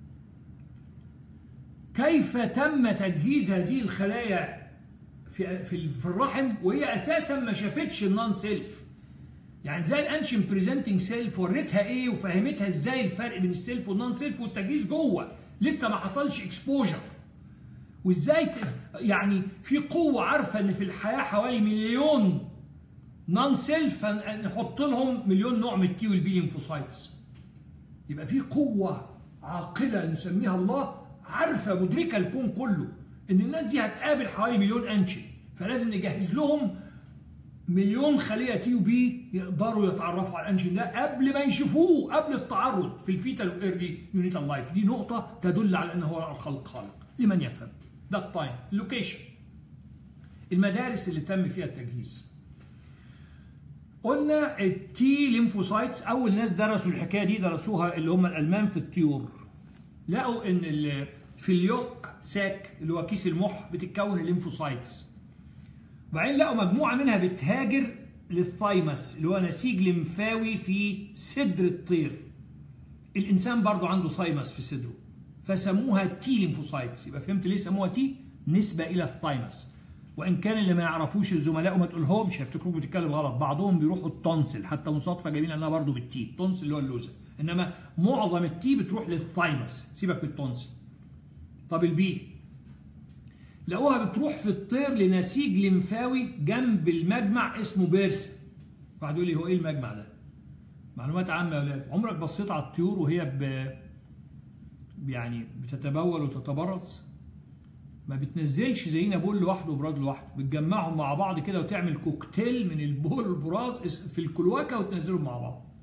Speaker 1: كيف تم تجهيز هذه الخلايا في في الرحم وهي اساسا ما شافتش النون سيلف يعني زي الانشن بريزنتنج سيلف وريتها ايه وفهمتها ازاي الفرق بين السيلف والنون سيلف والتجهيز جوه لسه ما حصلش اكسبوجر وازاي يعني في قوه عارفه ان في الحياه حوالي مليون نون سيلف نحط لهم مليون نوع من التي والبي ليمفوسايتس يبقى في قوه عاقله نسميها الله عارفه مدركه الكون كله ان الناس دي هتقابل حوالي مليون انشن فلازم نجهز لهم مليون خليه تي وبي يقدروا يتعرفوا على الانشن ده قبل ما يشوفوه قبل التعرض في الفيتال وايرلي يونيتال لايف دي نقطه تدل على انه هو الخلق خالق لمن يفهم ده التايم اللوكيشن المدارس اللي تم فيها التجهيز قلنا التي ليمفوسايتس اول ناس درسوا الحكايه دي درسوها اللي هم الالمان في الطيور لقوا ان في اليوك ساك اللي هو كيس المح بتتكون الليمفوسايتس وبعدين لقوا مجموعه منها بتهاجر للثايمس اللي هو نسيج لمفاوي في صدر الطير الانسان برضو عنده ثايمس في صدره فسموها تي ليمفوسايتس يبقى فهمت ليه سموها تي نسبه الى الثايمس وان كان اللي ما يعرفوش الزملاء وما تقولهمش هيفتكروك بتتكلم غلط بعضهم بيروحوا التونسل حتى مصادفه جميله انها برضه بالتي التونسل اللي هو اللوزه انما معظم التي بتروح للثايمس سيبك من التونسل طب البي لقوها بتروح في الطير لنسيج لمفاوي جنب المجمع اسمه بيرسا واحد يقول لي هو ايه المجمع ده معلومات عامه يا ولاد عمرك بصيت على الطيور وهي ب يعني بتتبول وتتبرص ما بتنزلش زينا بول لوحده وبراز لوحده بتجمعهم مع بعض كده وتعمل كوكتيل من البول والبراز في الكلواكه وتنزلهم مع بعض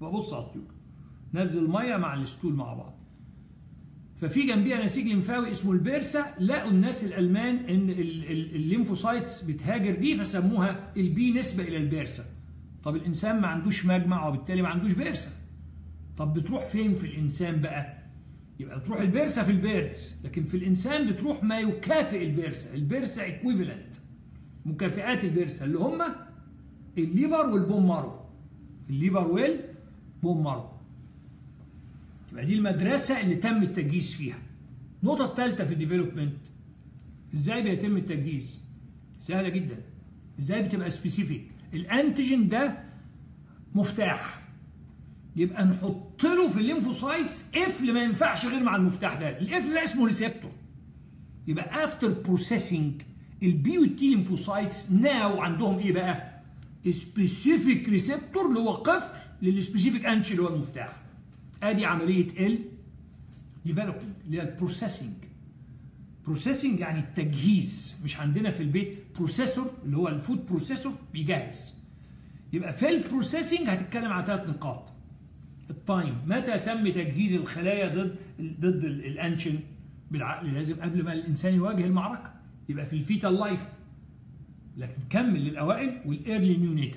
Speaker 1: ببص على الطيور نزل ميه مع الستول مع بعض ففي جنبيها نسيج لمفاوي اسمه البيرسا لقوا الناس الالمان ان الليمفوسايتس بتهاجر دي فسموها البي نسبه الى البيرسا طب الانسان ما عندوش مجمع وبالتالي ما عندوش بيرسا طب بتروح فين في الانسان بقى يبقى بتروح البيرسا في البيردز لكن في الانسان بتروح ما يكافئ البيرسا البيرسا ايكويفالنت مكافئات البيرسا اللي هم الليفر والبون مارو الليفر والبون مارو يبقى دي المدرسة اللي تم التجهيز فيها النقطة الثالثة في الديفلوبمنت ازاي بيتم التجهيز سهلة جدا ازاي بتبقى سبيسيفيك الانتيجين ده مفتاح يبقى نحط له في الليمفوسايتس قفل ما ينفعش غير مع المفتاح ده القفل ده اسمه ريسبتور يبقى افتر بروسيسنج البي والتي ليمفوسايتس ناو عندهم ايه بقى سبيسيفيك ريسبتور اللي هو قفل للسبيسيفيك انشي اللي هو المفتاح ادي عمليه ال ديفلوبمنت اللي هي البروسيسنج بروسيسنج يعني التجهيز مش عندنا في البيت بروسيسور اللي هو الفود بروسيسور بيجهز يبقى في البروسيسنج هتتكلم على ثلاث نقاط التايم متى تم تجهيز الخلايا ضد ضد الانشن بالعقل لازم قبل ما الانسان يواجه المعركه يبقى في الفيتال لايف لكن كمل للاوائل والايرلي نيونيتال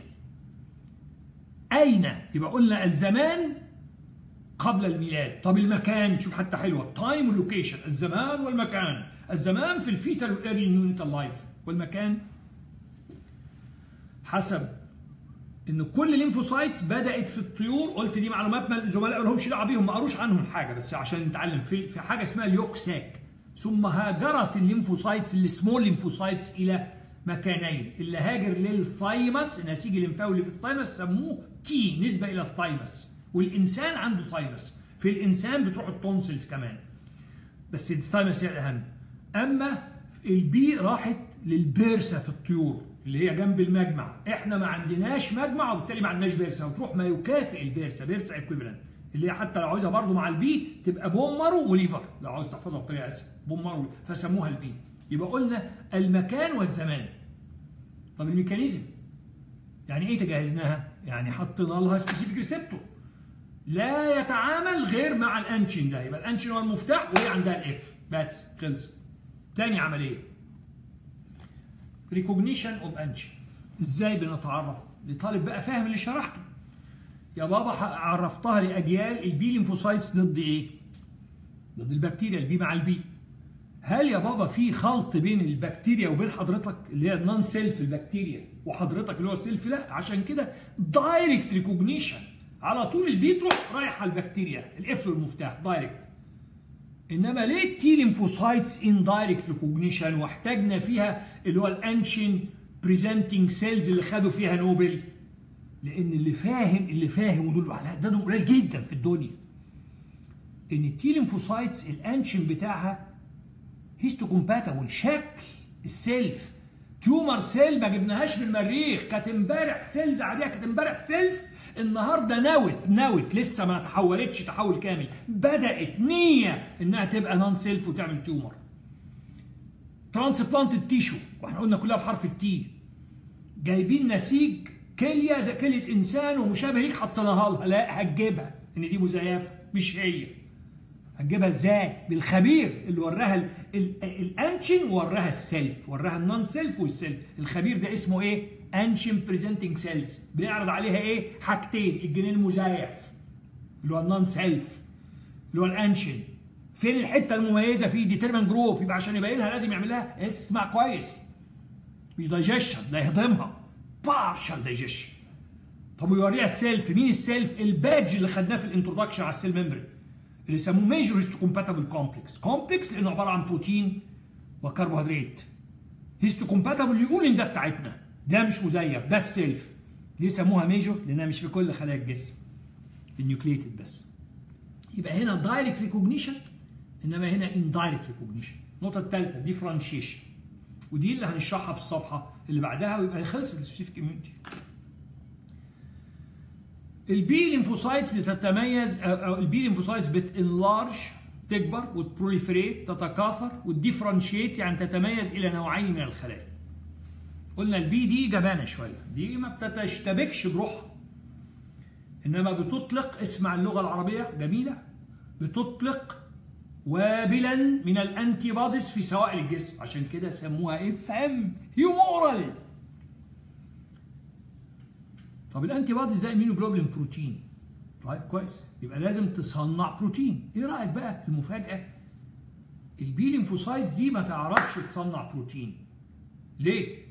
Speaker 1: اين يبقى قلنا الزمان قبل الميلاد طب المكان شوف حتى حلوه تايم واللوكيشن الزمان والمكان الزمان في الفيتال والايرلي نيونيتال لايف والمكان حسب ان كل ليمفوسايتس بدات في الطيور قلت دي معلومات ما الزملاء ما لهمش دعوه بيهم ما قروش عنهم حاجه بس عشان نتعلم في في حاجه اسمها اليوك ساك ثم هاجرت الليمفوسايتس السمول ليمفوسايتس الى مكانين اللي هاجر للثايمس النسيج الليمفاوي اللي في الثايمس سموه تي نسبه الى الثايمس والانسان عنده ثايمس في الانسان بتروح التونسلز كمان بس الثايمس هي الاهم اما البي راحت للبيرسا في الطيور اللي هي جنب المجمع احنا ما عندناش مجمع وبالتالي ما عندناش بيرسا وتروح ما يكافئ البيرسا بيرسا ايكويفالنت اللي هي حتى لو عاوزها برضه مع البي تبقى بومرو وليفر لو عاوز تحفظها بطريقه اسهل بومرو فسموها البي يبقى قلنا المكان والزمان طب الميكانيزم يعني ايه تجهزناها؟ يعني حطينا لها سبيسيفيك ريسبتور لا يتعامل غير مع الانشين ده يبقى الانشين هو المفتاح وهي عندها الاف بس خلص تاني عمليه ريكوجنيشن اوف انشين ازاي بنتعرف لطالب بقى فاهم اللي شرحته يا بابا عرفتها لاجيال البي ليمفوسايتس ضد ايه ضد البكتيريا البي مع البي هل يا بابا في خلط بين البكتيريا وبين حضرتك اللي هي النون سيلف البكتيريا وحضرتك اللي هو السيلف لا عشان كده دايركت ريكوجنيشن على طول البي تروح رايح على البكتيريا القفل المفتاح دايركت انما ليه التي ليمفوسايتس ان دايركت ريكوجنيشن واحتاجنا فيها اللي هو الانشن بريزنتنج سيلز اللي خدوا فيها نوبل لان اللي فاهم اللي فاهم ودول عددهم قليل جدا في الدنيا ان التي ليمفوسايتس الانشن بتاعها هيستو كومباتبل شكل السيلف تيومر سيل ما جبناهاش من المريخ كانت امبارح سيلز عاديه كانت امبارح سيلف النهارده نوت نوت لسه ما تحولتش تحول كامل بدات نيه انها تبقى نون سيلف وتعمل تيومر ترانسبلانت تيشو واحنا قلنا كلها بحرف التي جايبين نسيج كليه زي كليه انسان ومشابه ليك حطيناها لها لا هتجيبها ان دي مزيفه مش هي هتجيبها ازاي بالخبير اللي وراها الانشن وراها السيلف وراها النون سيلف والسيلف الخبير ده اسمه ايه انشن بريزنتنج سيلز بيعرض عليها ايه حاجتين الجنين المزيف اللي هو النون سيلف اللي هو الانشن فين الحته المميزه فيه ديترمن جروب يبقى عشان يبين لها لازم يعمل لها اسمع كويس مش دايجيشن ده يهضمها بارشال دايجيشن طب ويوريها السيلف مين السيلف البادج اللي خدناه في الانترودكشن على السيل ميمبرين اللي يسموه ميجر هيستو كومباتبل كومبلكس كومبلكس لانه عباره عن بروتين وكربوهيدرات هيستو كومباتبل يقول ان ده بتاعتنا ده مش مزيف ده السيلف ليه سموها ميجور لانها مش في كل خلايا الجسم في النيوكليتد بس يبقى هنا دايركت ريكوجنيشن انما هنا اندايركت ريكوجنيشن النقطه الثالثه ديفرنشيشن ودي اللي هنشرحها في الصفحه اللي بعدها ويبقى خلصت السبيسيفيك اميونيتي البي ليمفوسايتس بتتميز او البي ليمفوسايتس بتنلارج تكبر وتبروليفريت تتكاثر وتديفرنشيت يعني تتميز الى نوعين من الخلايا قلنا البي دي جبانه شويه دي ما بتشتبكش بروحها انما بتطلق اسمع اللغه العربيه جميله بتطلق وابلا من الانتي بوديز في سوائل الجسم عشان كده سموها اف ام هيومورال طب الانتي بوديز ده اميونوجلوبولين بروتين طيب كويس يبقى لازم تصنع بروتين ايه رايك بقى المفاجاه البي ليمفوسايتس دي ما تعرفش تصنع بروتين ليه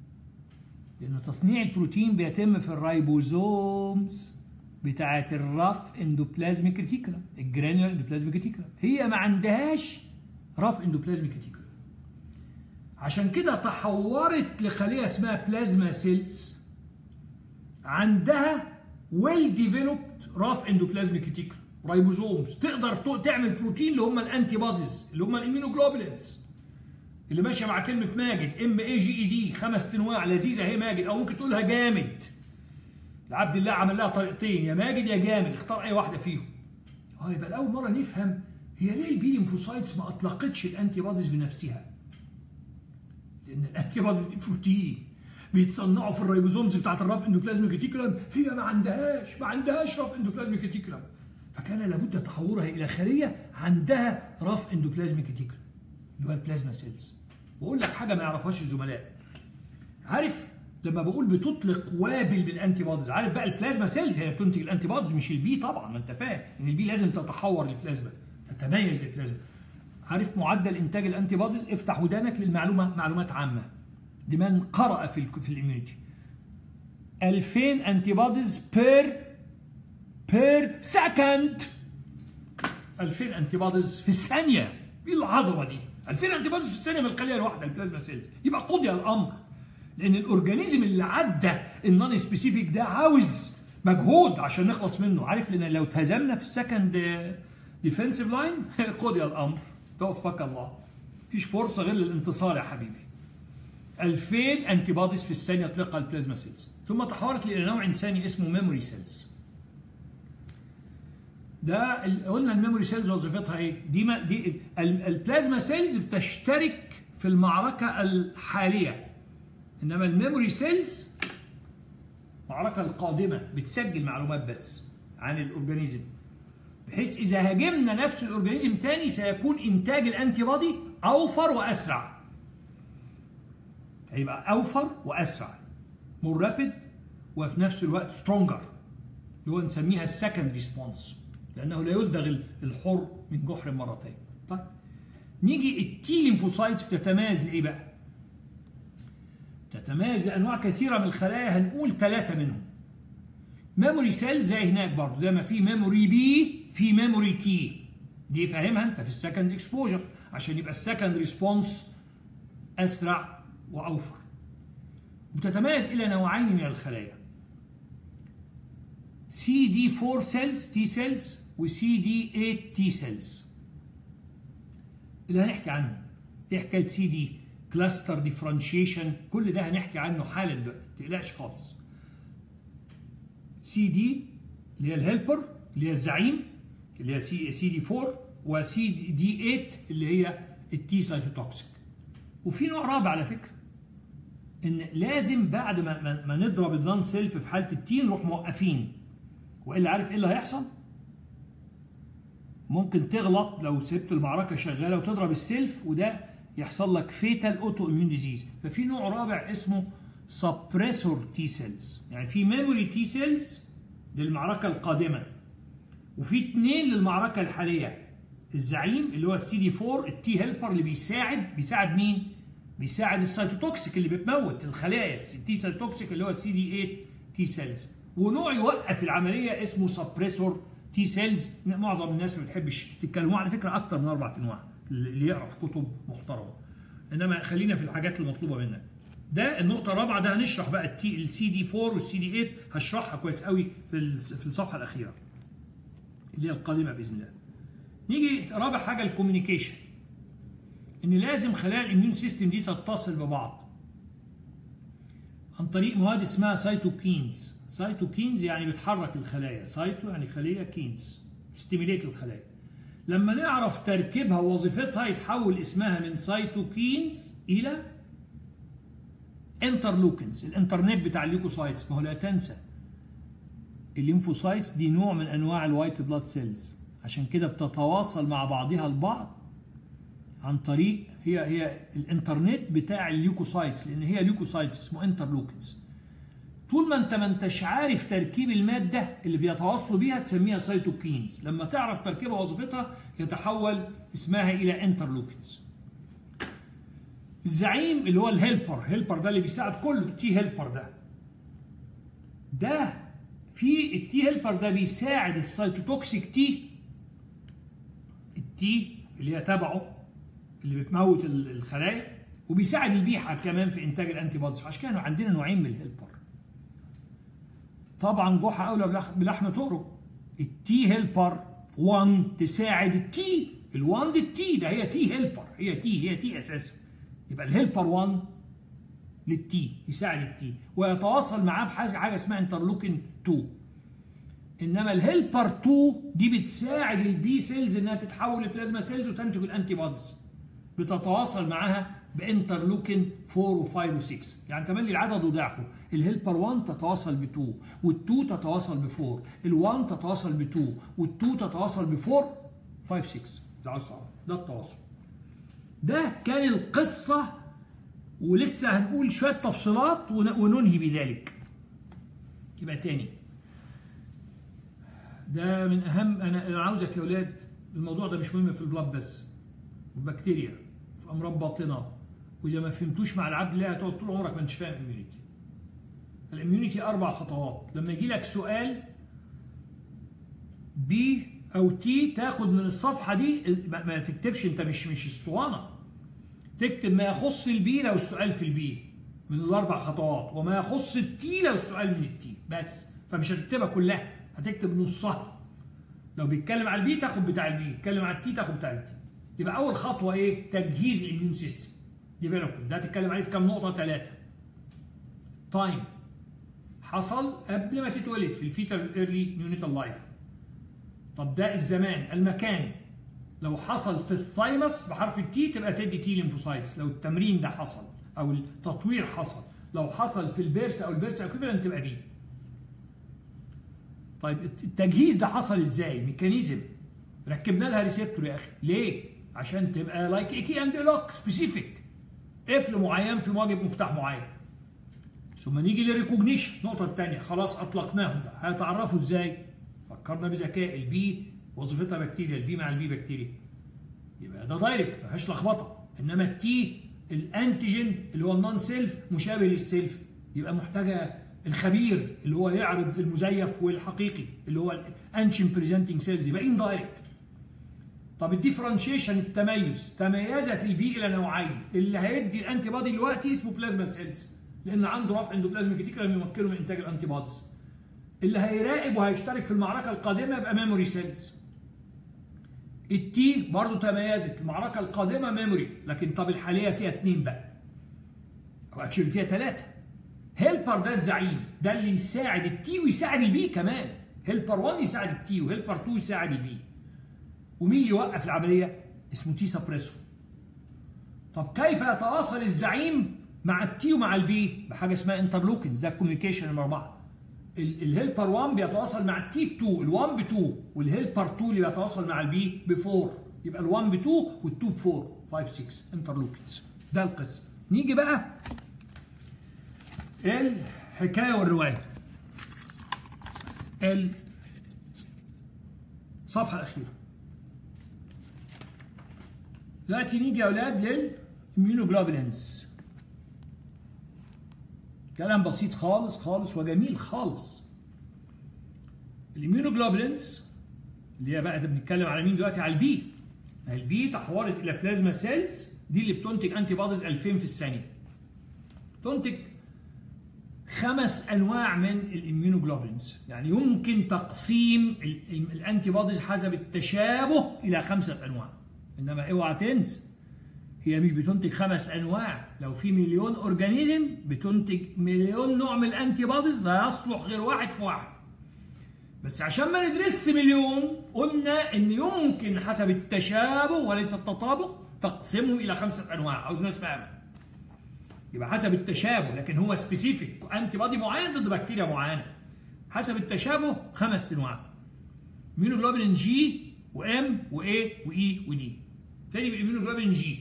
Speaker 1: لان تصنيع البروتين بيتم في الرايبوزومز بتاعه الرف اندوبلازميك ريتيكولم الجرانيول اندوبلازميك ريتيكولم هي ما عندهاش رف اندوبلازميك ريتيكولم عشان كده تحورت لخليه اسمها بلازما سيلز عندها ويل ديفلوبد راف اندوبلازميك ريتيكولم رايبوزومز تقدر تعمل بروتين اللي هم الانتي بوديز اللي هم الامينوجلوبولينز اللي ماشيه مع كلمه ماجد ام اي جي اي دي خمس انواع لذيذه هي ماجد او ممكن تقولها جامد عبد الله عمل لها طريقتين يا ماجد يا جامد اختار اي واحده فيهم اه يبقى لاول مره نفهم هي ليه البي ليمفوسايتس ما اطلقتش الانتي بوديز بنفسها لان الانتي بوديز دي بروتين بيتصنعوا في الرايبوزومز بتاعت الراف اندوبلازميك ريتيكولم هي ما عندهاش ما عندهاش راف اندوبلازميك ريتيكولم فكان لابد تحورها الى خليه عندها راف اندوبلازميك ريتيكولم اللي هو البلازما سيلز واقول لك حاجه ما يعرفهاش الزملاء عارف لما بقول بتطلق وابل بالانتي بوديز عارف بقى البلازما سيلز هي بتنتج الانتي بوديز مش البي طبعا ما انت فاهم ان البي لازم تتحور للبلازما تتميز للبلازما عارف معدل انتاج الانتي بوديز افتح ودانك للمعلومه معلومات عامه لمن قرأ في في الاميونيتي 2000 انتي بوديز بير بير سكند 2000 انتي بوديز في الثانيه ايه العظمه دي 2000 انتي بوديز في الثانيه من الخليه الواحده البلازما سيلز يبقى قضي الامر لان الاورجانيزم اللي عدى النون سبيسيفيك ده عاوز مجهود عشان نخلص منه عارف لان لو اتهزمنا في السكند ديفensive لاين قضي الامر توفق الله مفيش فرصه غير للانتصار يا حبيبي 2000 انتي بوديز في الثانيه يطلقها البلازما سيلز ثم تحولت الى نوع ثاني اسمه ميموري سيلز ده قلنا الميموري سيلز وظيفتها ايه دي ما دي البلازما سيلز بتشترك في المعركه الحاليه انما الميموري سيلز المعركه القادمه بتسجل معلومات بس عن الاورجانيزم بحيث اذا هاجمنا نفس الاورجانيزم تاني سيكون انتاج الانتي بودي اوفر واسرع هيبقى اوفر واسرع مور رابيد وفي نفس الوقت سترونجر اللي هو نسميها السكند ريسبونس لانه لا يلدغ الحر من جحر مرتين طيب نيجي التي ليمفوسايتس بتتميز لايه بقى تتميز لانواع كثيره من الخلايا هنقول ثلاثه منهم ميموري سيل زي هناك برضه زي ما في ميموري بي في ميموري تي دي فاهمها انت في السكند اكسبوجر عشان يبقى السكند ريسبونس اسرع واوفر بتتميز الى نوعين من الخلايا سي دي 4 سيلز تي سيلز وسي دي 8 تي سيلز اللي هنحكي عنهم ايه حكايه سي دي كلاستر ديفرنشيشن كل ده هنحكي عنه حالا دلوقتي ما تقلقش خالص سي دي اللي هي الهيلبر اللي هي الزعيم اللي هي سي سي دي 4 وسي دي 8 اللي هي التي سايتوتوكسيك وفي نوع رابع على فكره ان لازم بعد ما, ما, ما نضرب النون سيلف في حاله التي نروح موقفين والا عارف ايه اللي هيحصل؟ ممكن تغلط لو سبت المعركه شغاله وتضرب السيلف وده يحصل لك فيتال اوتو اميون ديزيز ففي نوع رابع اسمه سبريسور تي سيلز يعني في ميموري تي سيلز للمعركه القادمه وفي اثنين للمعركه الحاليه الزعيم اللي هو السي دي 4 التي هيلبر اللي بيساعد بيساعد مين؟ بيساعد السيتوتوكسيك اللي بتموت الخلايا التي سيتوكسيك اللي هو السي دي 8 تي سيلز ونوع يوقف العمليه اسمه سبريسور تي سيلز معظم الناس ما بتحبش تتكلموا على فكره اكتر من اربع انواع اللي يقرا في كتب محترمه انما خلينا في الحاجات المطلوبه منك ده النقطة الرابعة ده هنشرح بقى التي السي دي 4 والسي دي 8 هشرحها كويس قوي في في الصفحة الأخيرة اللي هي القادمة بإذن الله. نيجي رابع حاجة الكوميونيكيشن. إن لازم خلايا الإميون سيستم دي تتصل ببعض. عن طريق مواد اسمها سايتوكينز. سايتوكينز يعني بتحرك الخلايا، سايتو يعني خلية كينز. ستيميليت الخلايا. لما نعرف تركيبها ووظيفتها يتحول اسمها من سايتوكينز إلى انترلوكنز الانترنت بتاع الليكوسايتس ما هو لا تنسى الليمفوسايتس دي نوع من انواع الوايت بلاد سيلز عشان كده بتتواصل مع بعضها البعض عن طريق هي هي الانترنت بتاع الليوكوسايتس لان هي ليوكوسايتس اسمه انترلوكنز طول ما انت ما انتش عارف تركيب الماده اللي بيتواصلوا بيها تسميها سيتوكينز لما تعرف تركيبها وظيفتها يتحول اسمها الى انترلوكنز الزعيم اللي هو الهيلبر هيلبر ده اللي بيساعد كله التي هيلبر ده ده في التي هيلبر ده بيساعد السيتوتوكسيك تي التي اللي هي تبعه اللي بتموت الخلايا وبيساعد البيحة كمان في انتاج الانتي بوديز عشان كده عندنا نوعين من الهيلبر طبعا جحا اولى بلحم طرق التي هيلبر 1 تساعد التي ال1 دي التي ده هي تي هيلبر هي تي هي تي اساسا يبقى الهيلبر 1 للتي يساعد التي ويتواصل معاه بحاجه حاجه اسمها انترلوكين 2 انما الهيلبر 2 دي بتساعد البي سيلز انها تتحول لبلازما سيلز وتنتج الانتي بوديز بتتواصل معاها بانترلوكين 4 و5 و6 يعني تملي العدد وضعفه الهيلبر 1 تتواصل ب 2 وال2 تتواصل ب 4 ال1 تتواصل ب 2 وال2 تتواصل ب 4 5 6 ده عاوز تعرف ده التواصل ده كان القصة ولسه هنقول شوية تفصيلات وننهي بذلك يبقى تاني ده من أهم أنا أنا عاوزك يا أولاد الموضوع ده مش مهم في البلاد بس في بكتيريا في أمراض باطنة وإذا ما فهمتوش مع العبد الله هتقعد طول عمرك ما انتش فاهم الاميونيتي الاميونيتي أربع خطوات لما يجي لك سؤال بي او تي تاخد من الصفحه دي ما تكتبش انت مش مش اسطوانه تكتب ما يخص البي لو السؤال في البي من الاربع خطوات وما يخص التي لو السؤال من التي بس فمش هتكتبها كلها هتكتب نصها لو بيتكلم على البي تاخد بتاع البي يتكلم على التي تاخد بتاع التي يبقى اول خطوه ايه تجهيز الاميون سيستم ديفلوبمنت ده هتتكلم عليه في كام نقطه ثلاثه تايم حصل قبل ما تتولد في الفيتال ايرلي نيونيتال لايف طب ده الزمان المكان لو حصل في الثايمس بحرف التي تبقى تدي تي ليمفوسايتس لو التمرين ده حصل او التطوير حصل لو حصل في البيرس او البيرس او كده تبقى بي طيب التجهيز ده حصل ازاي ميكانيزم ركبنا لها ريسبتور يا اخي ليه عشان تبقى لايك ايكي اند لوك سبيسيفيك قفل معين في مواجب مفتاح معين ثم نيجي للريكوجنيشن النقطه الثانيه خلاص اطلقناهم ده هيتعرفوا ازاي فكرنا بذكاء البي وظيفتها بكتيريا البي مع البي بكتيريا يبقى ده دايركت ما فيهاش لخبطه انما التي الانتيجين اللي هو النون سيلف مشابه للسيلف يبقى محتاجه الخبير اللي هو يعرض المزيف والحقيقي اللي هو الانشن بريزنتنج سيلز يبقى اندايركت طب الديفرنشيشن التميز تميزت البي الى نوعين اللي هيدي الانتي بادي دلوقتي اسمه بلازما سيلز لان عنده رفع اندوبلازميك ريتيكولم يمكنه من انتاج الانتي باديز اللي هيراقب وهيشترك في المعركة القادمة يبقى ميموري سيلز التي برضه تميزت المعركة القادمة ميموري لكن طب الحالية فيها اثنين بقى أو اكشلي فيها ثلاثة هيلبر ده الزعيم ده اللي يساعد التي ويساعد البي كمان هيلبر 1 يساعد التي وهيلبر 2 يساعد البي ومين اللي يوقف العملية؟ اسمه تي سبريسو طب كيف يتواصل الزعيم مع التي ومع البي بحاجة اسمها انترلوكنز ده الكوميونيكيشن مع بعض الهيلبر 1 بيتواصل مع التي ب 2 ال1 ب 2 والهيلبر 2 اللي بيتواصل مع البي ب 4 يبقى ال1 ب 2 وال2 ب 4 5 6 انترلوكينز ده القصه نيجي بقى الحكايه والروايه الصفحه الاخيره دلوقتي نيجي يا اولاد للميونوجلوبولينز كلام بسيط خالص خالص وجميل خالص الاميونوجلوبولينز اللي هي بقى بنتكلم على مين دلوقتي على البي البي تحولت الى بلازما سيلز دي اللي بتنتج انتي بوديز 2000 في الثانيه تنتج خمس انواع من الاميونوجلوبولينز يعني يمكن تقسيم الانتي بوديز حسب التشابه الى خمسه انواع انما اوعى تنسى هي مش بتنتج خمس انواع لو في مليون اورجانيزم بتنتج مليون نوع من الانتي بوديز لا يصلح غير واحد في واحد بس عشان ما ندرس مليون قلنا ان يمكن حسب التشابه وليس التطابق تقسيمهم الى خمسه انواع عاوز ناس فاهمه يبقى حسب التشابه لكن هو سبيسيفيك انتي بودي معين ضد بكتيريا معينه حسب التشابه خمس انواع immunoglobulin جي وام واي واي ودي تاني بالاميونوجلوبولين جي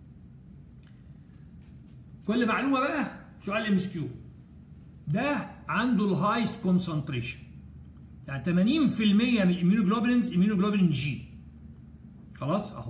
Speaker 1: كل معلومه بقى سؤال ام اس كيو ده عنده الهايست كونسنتريشن يعني 80% من الاميونوجلوبولينز اميونوجلوبولين جي خلاص اهو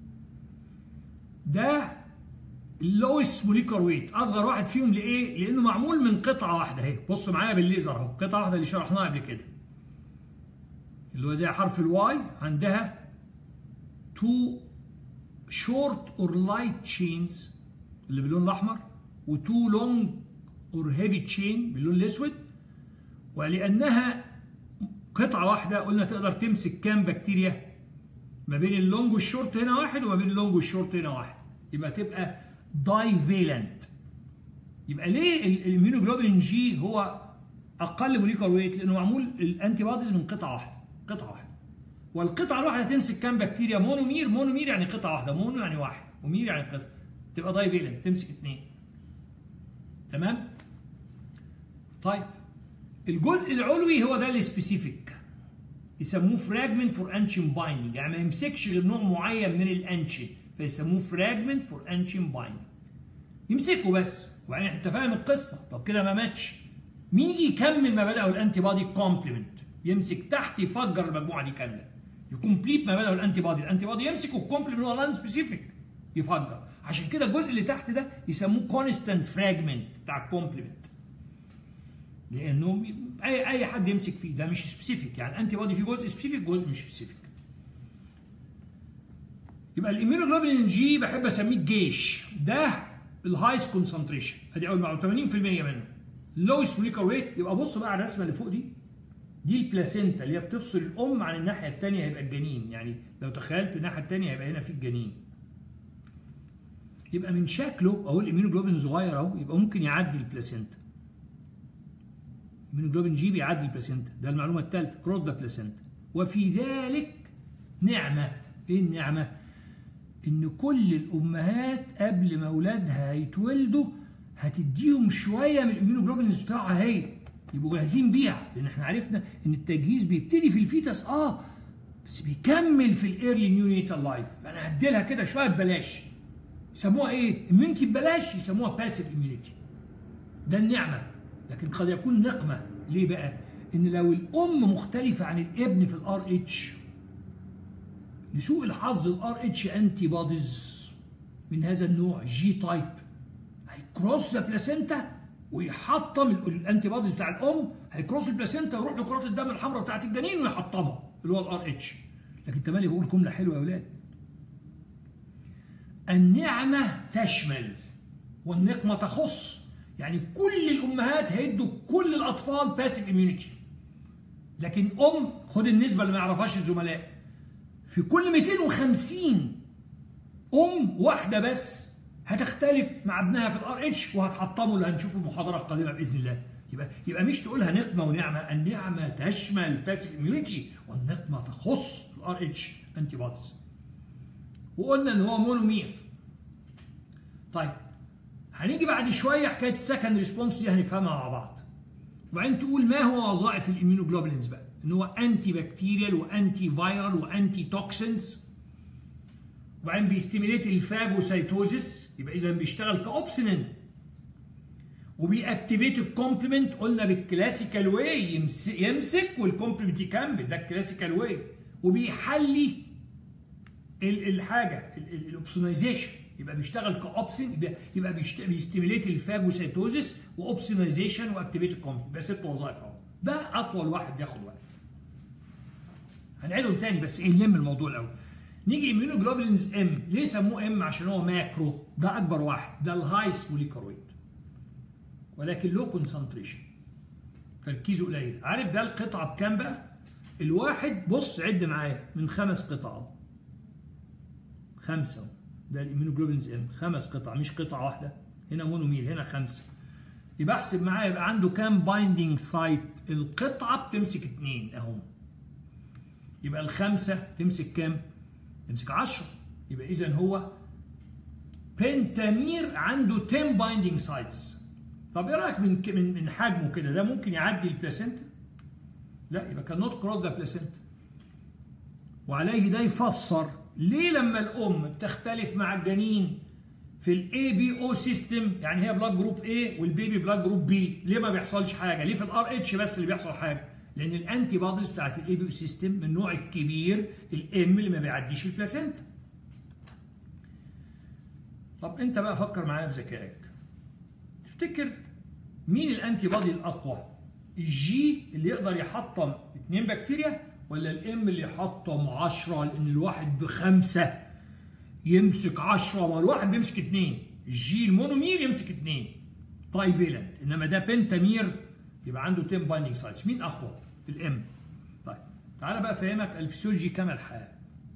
Speaker 1: ده اللويست موليكر ويت اصغر واحد فيهم لايه؟ لانه معمول من قطعه واحده اهي بصوا معايا بالليزر اهو قطعه واحده اللي شرحناها قبل كده اللي هو زي حرف الواي عندها تو شورت اور لايت تشينز اللي باللون الاحمر وتو لونج اور هيفي تشين باللون الاسود ولانها قطعه واحده قلنا تقدر تمسك كام بكتيريا ما بين اللونج والشورت هنا واحد وما بين اللونج والشورت هنا واحد يبقى تبقى داي فيلنت يبقى ليه الاميونوجلوبولين جي هو اقل موليكول ويت لانه معمول الانتي بوديز من قطعه واحده قطعه واحده والقطعه الواحده تمسك كام بكتيريا مونومير مونومير يعني قطعه واحده مونو يعني واحد ومير يعني قطعه تبقى داي فيلنت تمسك اثنين تمام طيب الجزء العلوي هو ده السبيسيفيك يسموه فراجمنت فور انشين بايندنج يعني ما يمسكش غير نوع معين من الانشين فيسموه فراجمنت فور انشين بايندنج يمسكه بس وبعدين انت فاهم القصه طب كده ما ماتش مين يجي يكمل ما بدأه الانتي بادي كومبلمنت يمسك تحت يفجر المجموعه دي كامله يكمبليت ما بدأه الانتي بادي الانتي بادي يمسك والكومبلمنت هو نون سبيسيفيك يفجر عشان كده الجزء اللي تحت ده يسموه كونستانت فراجمنت بتاع الكومبلمنت لانه اي اي حد يمسك فيه ده مش سبيسيفيك يعني الانتي بادي فيه جزء سبيسيفيك جزء مش سبيسيفيك يبقى الاميونوجلوبولين جي بحب اسميه الجيش ده الهايست كونسنتريشن ادي اول معلومه 80% منه لويست موليكر ويت يبقى بص بقى على الرسمه اللي فوق دي دي البلاسينتا اللي هي بتفصل الام عن الناحيه الثانيه هيبقى الجنين يعني لو تخيلت الناحيه الثانيه هيبقى هنا في الجنين يبقى من شكله اهو الاميونوجلوبين صغير اهو يبقى ممكن يعدي البلاسينتا الاميونوجلوبين جي بيعدي البلاسينتا ده المعلومه الثالثه كروس ذا بلاسينتا وفي ذلك نعمه ايه النعمه ان كل الامهات قبل ما اولادها يتولدوا هتديهم شويه من الاميونوجلوبينز بتاعها هي يبقوا جاهزين بيها لان احنا عرفنا ان التجهيز بيبتدي في الفيتس اه بس بيكمل في الايرلي نيونيتال لايف فانا هدي لها كده شويه ببلاش يسموها ايه؟ اميونيتي ببلاش يسموها باسيف اميونيتي ده النعمه لكن قد يكون نقمه ليه بقى؟ ان لو الام مختلفه عن الابن في الار اتش لسوء الحظ الار اتش انتي بوديز من هذا النوع جي تايب هيكروس ذا بلاسينتا ويحطم الانتي بوديز بتاع الام هيكروس البلاسينتا ويروح لكرات الدم الحمراء بتاعت الجنين ويحطمها اللي هو الار اتش لكن تمالي بقول جمله حلوه يا اولاد النعمه تشمل والنقمه تخص يعني كل الامهات هيدوا كل الاطفال باسيف اميونيتي لكن ام خد النسبه اللي ما يعرفهاش الزملاء في كل 250 ام واحده بس هتختلف مع ابنها في الار اتش وهتحطمه اللي هنشوفه المحاضره القادمه باذن الله يبقى يبقى مش تقولها نقمه ونعمه النعمه تشمل باسيف اميونيتي والنقمه تخص الار اتش انتي بوديز وقلنا ان هو مونومير طيب هنيجي بعد شويه حكايه السكند ريسبونس دي هنفهمها مع بعض وبعدين تقول ما هو وظائف الاميونوجلوبولينز بقى ان هو انتي بكتيريال وانتي فايرال وانتي توكسينز وبعدين بيستيميليت الفاجوسايتوزيس يبقى اذا بيشتغل كاوبسينين وبيأكتيفيت الكومبلمنت قلنا بالكلاسيكال واي يمسك والكومبلمنت يكمل ده الكلاسيكال واي وبيحلي الحاجه الاوبسونايزيشن يبقى بيشتغل كاوبسين يبقى يبقى بيستيميليت الفاجوسايتوزيس واوبسونايزيشن واكتيفيت الكومبلمنت يبقى ست وظائف اهو ده اطول واحد بياخد وقت هنعيدهم تاني بس ايه نلم الموضوع الاول نيجي اميونوجلوبولينز ام ليه سموه ام عشان هو ماكرو ده اكبر واحد ده الهايست موليكر ويت ولكن لو كونسنتريشن تركيزه قليل عارف ده القطعه بكام بقى الواحد بص عد معايا من خمس قطع خمسه ده الاميونوجلوبولينز ام خمس قطع مش قطعه واحده هنا مونومير هنا خمسه يبقى احسب معايا يبقى عنده كام بايندينج سايت القطعه بتمسك اثنين اهم يبقى الخمسه تمسك كام؟ تمسك 10 يبقى اذا هو بنتامير عنده 10 بايندينج سايتس طب ايه رايك من من من حجمه كده ده ممكن يعدي البلاسينتا لا يبقى كان نوت كروس ذا بلاسنتا وعليه ده يفسر ليه لما الام بتختلف مع الجنين في الاي بي او سيستم يعني هي بلاد جروب A والبيبي بلاد جروب B ليه ما بيحصلش حاجه ليه في الار اتش بس اللي بيحصل حاجه لان الانتي بوديز بتاعت الاي بي او سيستم من النوع الكبير الام اللي ما بيعديش البلاسنتا طب انت بقى فكر معايا بذكائك تفتكر مين الانتي بودي الاقوى الجي اللي يقدر يحطم اثنين بكتيريا ولا الام اللي يحطم 10 لان الواحد بخمسه يمسك 10 ما الواحد بيمسك اثنين الجي المونومير يمسك اثنين تاي فيلنت انما ده بنتامير يبقى عنده 10 بايندينج سايتس مين اقوى الام طيب تعالى بقى افهمك الفسيولوجي كما الحياه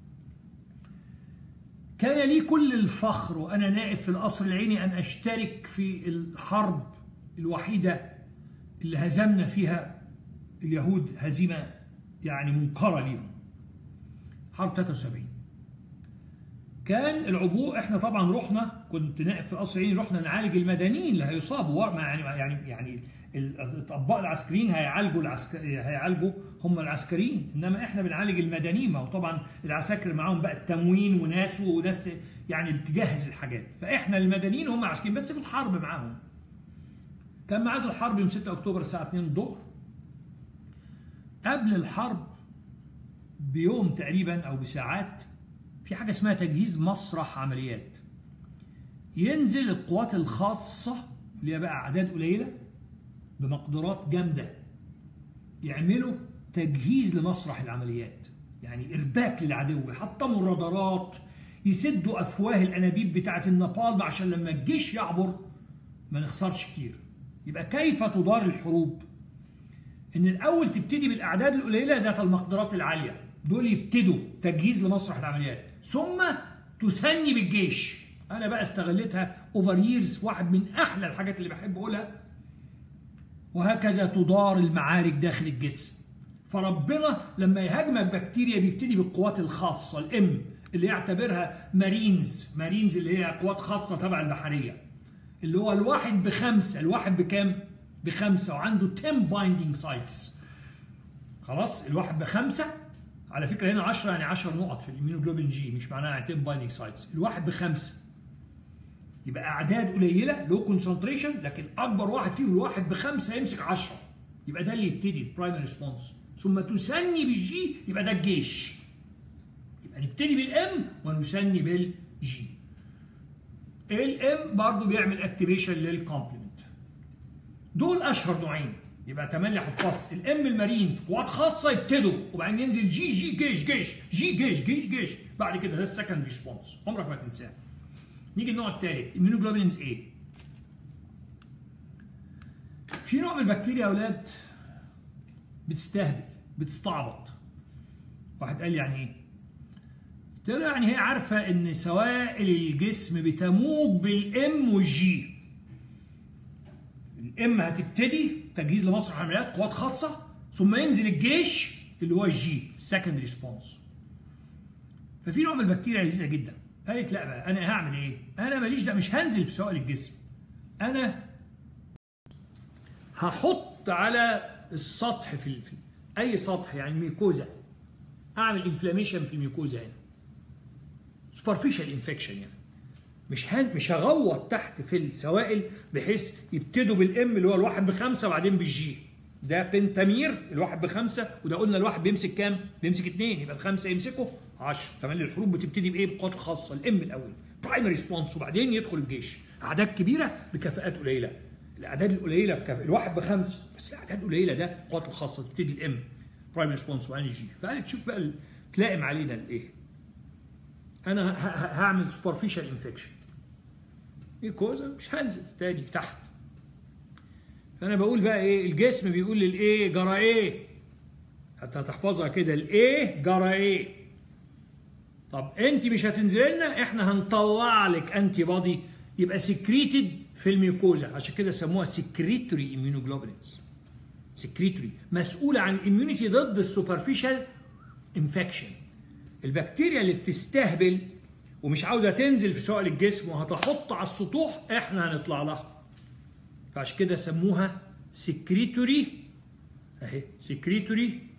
Speaker 1: كان لي كل الفخر وانا نائب في القصر العيني ان اشترك في الحرب الوحيده اللي هزمنا فيها اليهود هزيمه يعني منكره ليهم حرب 73 كان العبوء احنا طبعا رحنا كنت نائب في القصر العيني رحنا نعالج المدنيين اللي هيصابوا يعني يعني يعني الاطباء العسكريين هيعالجوا العسكر هيعالجوا هم العسكريين انما احنا بنعالج المدنيين ما هو طبعا العساكر معاهم بقى التموين وناس وناس يعني بتجهز الحاجات فاحنا المدنيين هم عسكريين بس في الحرب معاهم كان ميعاد الحرب يوم 6 اكتوبر الساعه 2 الظهر قبل الحرب بيوم تقريبا او بساعات في حاجه اسمها تجهيز مسرح عمليات ينزل القوات الخاصه اللي هي بقى اعداد قليله بمقدورات جامده يعملوا تجهيز لمسرح العمليات يعني ارباك للعدو يحطموا الرادارات يسدوا افواه الانابيب بتاعه النابالم عشان لما الجيش يعبر ما نخسرش كتير يبقى كيف تدار الحروب ان الاول تبتدي بالاعداد القليله ذات المقدرات العاليه دول يبتدوا تجهيز لمسرح العمليات ثم تثني بالجيش انا بقى استغلتها اوفر ييرز واحد من احلى الحاجات اللي بحب اقولها وهكذا تدار المعارك داخل الجسم فربنا لما يهاجمك بكتيريا بيبتدي بالقوات الخاصه الام اللي يعتبرها مارينز مارينز اللي هي قوات خاصه تبع البحريه اللي هو الواحد بخمسه الواحد بكام؟ بخمسه وعنده 10 بايندينج سايتس خلاص الواحد بخمسه على فكره هنا 10 يعني 10 نقط في الاميونوجلوبين جي مش معناها 10 بايندينج سايتس الواحد بخمسه يبقى اعداد قليله لو كونسنتريشن لكن اكبر واحد فيهم الواحد بخمسه يمسك 10 يبقى ده اللي يبتدي البرايمري ريسبونس ثم تثني بالجي يبقى ده الجيش يبقى نبتدي بالام ونثني بالجي الام برضه بيعمل اكتيفيشن للكومبلمنت دول اشهر نوعين يبقى تملي حفظت الام المارينز قوات خاصه يبتدوا وبعدين ينزل جي جي جيش جيش جي جيش جيش جيش بعد كده ده السكند ريسبونس عمرك ما تنساه نيجي النوع الثالث immunoglobulins A في نوع من البكتيريا يا اولاد بتستهبل بتستعبط واحد قال يعني ايه قلت له يعني هي عارفه ان سوائل الجسم بتموج بالام والجي الام هتبتدي تجهيز لمسرح عمليات قوات خاصه ثم ينزل الجيش اللي هو الجي سكند ريسبونس ففي نوع من البكتيريا لذيذه جدا قالت لا بقى انا هعمل ايه؟ انا ماليش ده مش هنزل في سوائل الجسم انا هحط على السطح في, في اي سطح يعني الميكوزا اعمل انفلاميشن في الميكوزا هنا سوبرفيشال انفكشن يعني مش هن مش هغوط تحت في السوائل بحيث يبتدوا بالام اللي هو الواحد بخمسه وبعدين بالجي ده بنتامير الواحد بخمسه وده قلنا الواحد بيمسك كام؟ بيمسك اثنين يبقى الخمسه يمسكوا 10 كمان الحروب بتبتدي بايه؟ بقوات خاصه الام الاول برايمري ريسبونس وبعدين يدخل الجيش اعداد كبيره بكفاءات قليله الاعداد القليله بكفاءة. الواحد بخمس بس الاعداد قليله ده القوات الخاصه تبتدي الام برايمري ريسبونس وبعدين الجي فقالت شوف بقى تلائم علينا الايه؟ انا هعمل سوبرفيشال انفكشن ميكوزا مش هنزل تاني تحت فانا بقول بقى ايه الجسم بيقول للايه جرى ايه حتى هتحفظها كده الايه جرى ايه طب انت مش هتنزل لنا احنا هنطلع لك انتي بودي يبقى سكريتد في الميوكوزا عشان كده سموها سكريتوري اميونوجلوبولينز سكريتوري مسؤوله عن الاميونيتي ضد السوبرفيشال انفكشن البكتيريا اللي بتستهبل ومش عاوزه تنزل في سؤال الجسم وهتحط على السطوح احنا هنطلع لها فعشان كده سموها سكريتوري اهي سكريتوري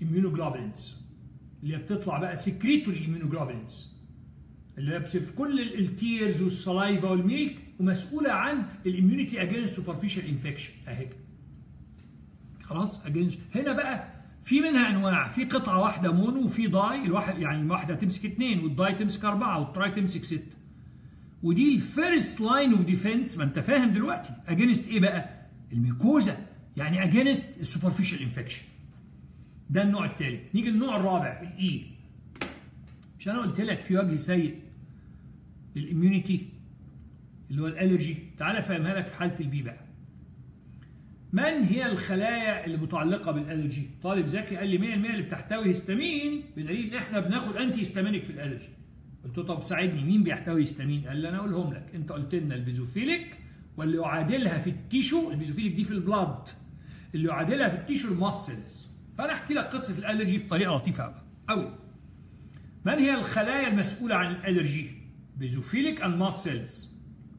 Speaker 1: immunoglobulins اللي هي بتطلع بقى سكريتوري immunoglobulins اللي هي في كل التيرز والسلايفا والميلك ومسؤوله عن الاميونيتي اجينست سوبرفيشال انفكشن اهي خلاص اجينست هنا بقى في منها انواع في قطعه واحده مونو وفي داي الواحد يعني الواحده تمسك اثنين والداي تمسك اربعه والتراي تمسك سته ودي الفيرست لاين اوف ديفense ما انت فاهم دلوقتي اجينست ايه بقى؟ الميكوزا يعني اجينست السوبرفيشال انفكشن ده النوع الثالث نيجي للنوع الرابع الاي مش انا قلت لك في وجه سيء للاميونيتي اللي هو الالرجي تعالى افهمها لك في حاله البي بقى من هي الخلايا اللي متعلقه بالالرجي طالب ذكي قال لي 100% اللي بتحتوي هيستامين بدليل ان احنا بناخد انتي هيستامينك في الالرجي قلت له طب ساعدني مين بيحتوي هيستامين قال لي انا اقولهم لك انت قلت لنا البيزوفيليك واللي يعادلها في التيشو البيزوفيليك دي في البلاد اللي يعادلها في التيشو الماسلز فانا احكي لك قصه الالرجي بطريقه لطيفه قوي من هي الخلايا المسؤوله عن الالرجي بيزوفيليك اند ماست سيلز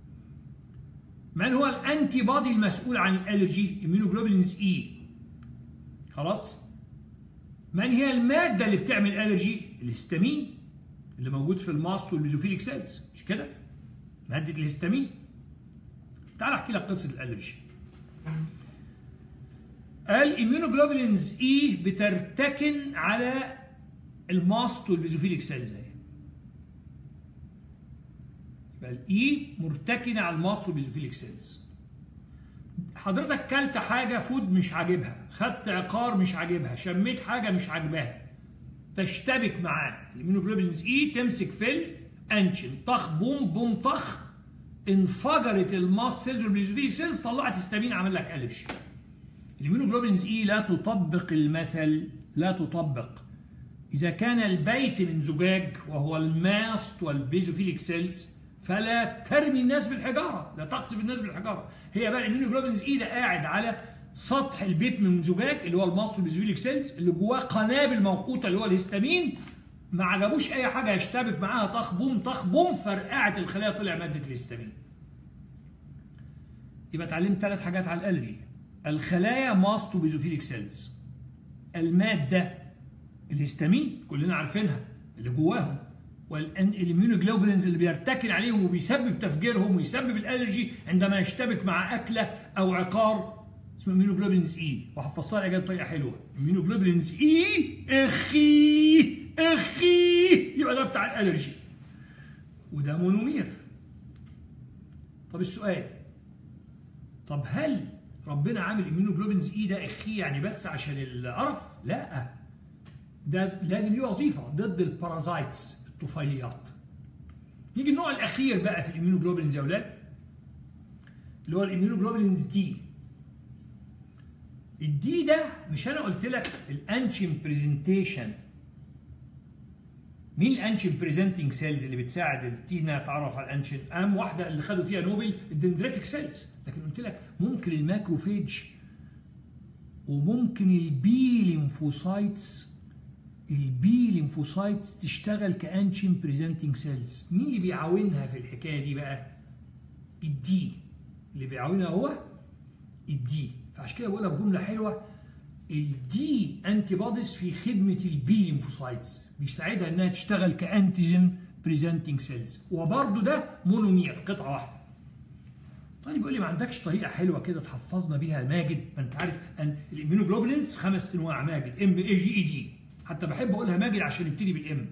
Speaker 1: من هو الانتي بودي المسؤول عن الالرجي immunoglobulins اي خلاص من هي الماده اللي بتعمل الالرجي الهستامين اللي موجود في الماست والبيزوفيليك سيلز مش كده ماده الهستامين تعال احكي لك قصه الالرجي الاميونوجلوبولينز اي بترتكن على الماست والبيزوفيليك سيلز اهي يبقى الاي مرتكنه على الماست والبيزوفيليك سيلز حضرتك كلت حاجه فود مش عاجبها خدت عقار مش عاجبها شميت حاجه مش عاجباها تشتبك معاه الاميونوجلوبولينز اي تمسك في الانشن طخ بوم بوم طخ انفجرت الماست سيلز والبيزوفيليك سيلز طلعت هستامين عمل لك الرجي الاميونوجلوبولينز اي لا تطبق المثل لا تطبق إذا كان البيت من زجاج وهو الماست والبيزوفيليك سيلز فلا ترمي الناس بالحجارة لا تقذف الناس بالحجارة هي بقى الاميونوجلوبولينز اي ده قاعد على سطح البيت من زجاج اللي هو الماست والبيزوفيليك سيلز اللي جواه قنابل موقوته اللي هو الهستامين ما عجبوش اي حاجه يشتبك معاها طخ بوم طخ بوم فرقعت الخلايا طلع ماده الهستامين يبقى اتعلمت ثلاث حاجات على الالرجي الخلايا ماست وبيزوفيليك سيلز الماده الهستامين كلنا عارفينها اللي جواهم والاميونوجلوبولينز اللي بيرتكن عليهم وبيسبب تفجيرهم ويسبب الالرجي عندما يشتبك مع اكله او عقار اسمه اميونوجلوبولينز اي وهفصلها الاجابه بطريقه حلوه اميونوجلوبولينز اي اخي اخي يبقى ده بتاع الالرجي وده مونومير طب السؤال طب هل ربنا عامل اميونوجلوبولينز اي ده اخي يعني بس عشان القرف؟ لا ده لازم ليه وظيفه ضد البارازايتس الطفيليات نيجي النوع الاخير بقى في الاميونوجلوبولينز يا اولاد اللي هو الاميونوجلوبولينز دي الدي ده مش انا قلت لك الانشين برزنتيشن مين الانشين بريزنتنج سيلز اللي بتساعد التي انها تعرف على الانشين اهم واحده اللي خدوا فيها نوبل الدندريتك سيلز لكن قلت لك ممكن الماكروفيج وممكن البي ليمفوسايتس البي ليمفوسايتس تشتغل كانشين بريزنتنج سيلز مين اللي بيعاونها في الحكايه دي بقى الدي اللي بيعاونها هو الدي فعشان كده بقولها بجمله حلوه الدي انتي بوديز في خدمه البي ليمفوسايتس بيساعدها انها تشتغل كانتيجين بريزنتنج سيلز وبرده ده مونومير قطعه واحده طيب يقول لي ما عندكش طريقه حلوه كده تحفظنا بيها ماجد ما انت عارف ان الاميونوجلوبولينز خمس انواع ماجد ام اي جي اي دي حتى بحب اقولها ماجد عشان نبتدي بالام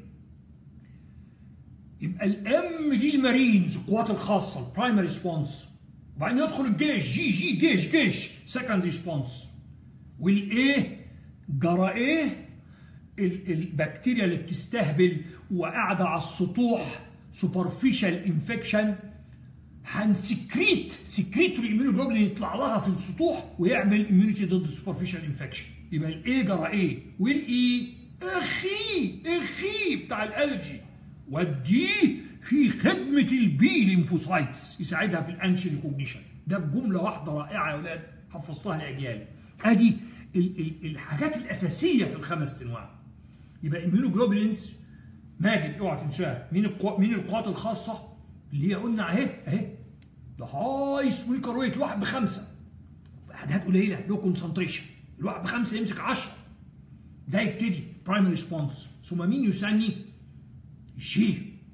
Speaker 1: يبقى الام دي المارينز القوات الخاصه البرايمري ريسبونس وبعدين يدخل الجيش جي جي جيش جيش سكند ريسبونس والايه جرى ايه البكتيريا اللي بتستهبل وقاعده على السطوح سوبرفيشال انفكشن هنسكريت سكريتوري اميونوجلوبولين يطلع لها في السطوح ويعمل اميونيتي ضد السوبرفيشال انفكشن يبقى الايه جرى ايه والاي اخي اخي بتاع الالرجي والدي في خدمه البي ليمفوسايتس يساعدها في الانشن كوجنيشن ده بجمله واحده رائعه يا اولاد حفظتها لاجيال ادي ال ال الحاجات الاساسيه في الخمس انواع يبقى اميونوجلوبولينز ماجد اوعى تنساها مين القو... مين القوات الخاصه اللي هي قلنا اهي اهي ده هاي سويكر ويت الواحد بخمسه اعداد قليله له كونسنتريشن الواحد بخمسه يمسك 10 ده يبتدي برايمري ريسبونس ثم مين يسمي جي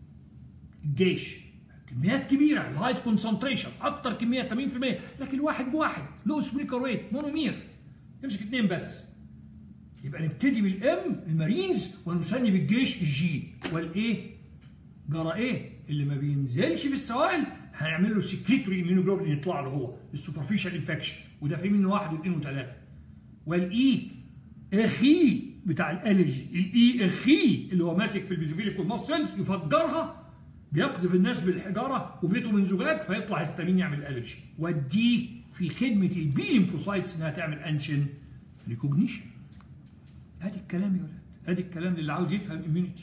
Speaker 1: الجيش كميات كبيره الهايست كونسنتريشن اكتر كميه 80% لكن واحد بواحد لو سبريكر ويت مونومير يمسك اثنين بس يبقى نبتدي بالام المارينز ونثني بالجيش الجي والايه جرى ايه اللي ما بينزلش في السوائل هنعمل له سكريتوري اميونوجلوبولين يطلع له هو السوبرفيشال انفكشن وده في منه واحد واثنين وثلاثه والاي اخي بتاع الالرجي الاي اخي اللي هو ماسك في البيزوفيليك والماسلز يفجرها بيقذف الناس بالحجاره وبيته من زجاج فيطلع هيستامين يعمل الرجي والدي في خدمه البي ليمفوسايتس انها تعمل انشن ريكوجنيشن ادي الكلام يا ولاد ادي الكلام اللي عاوز يفهم اميونيتي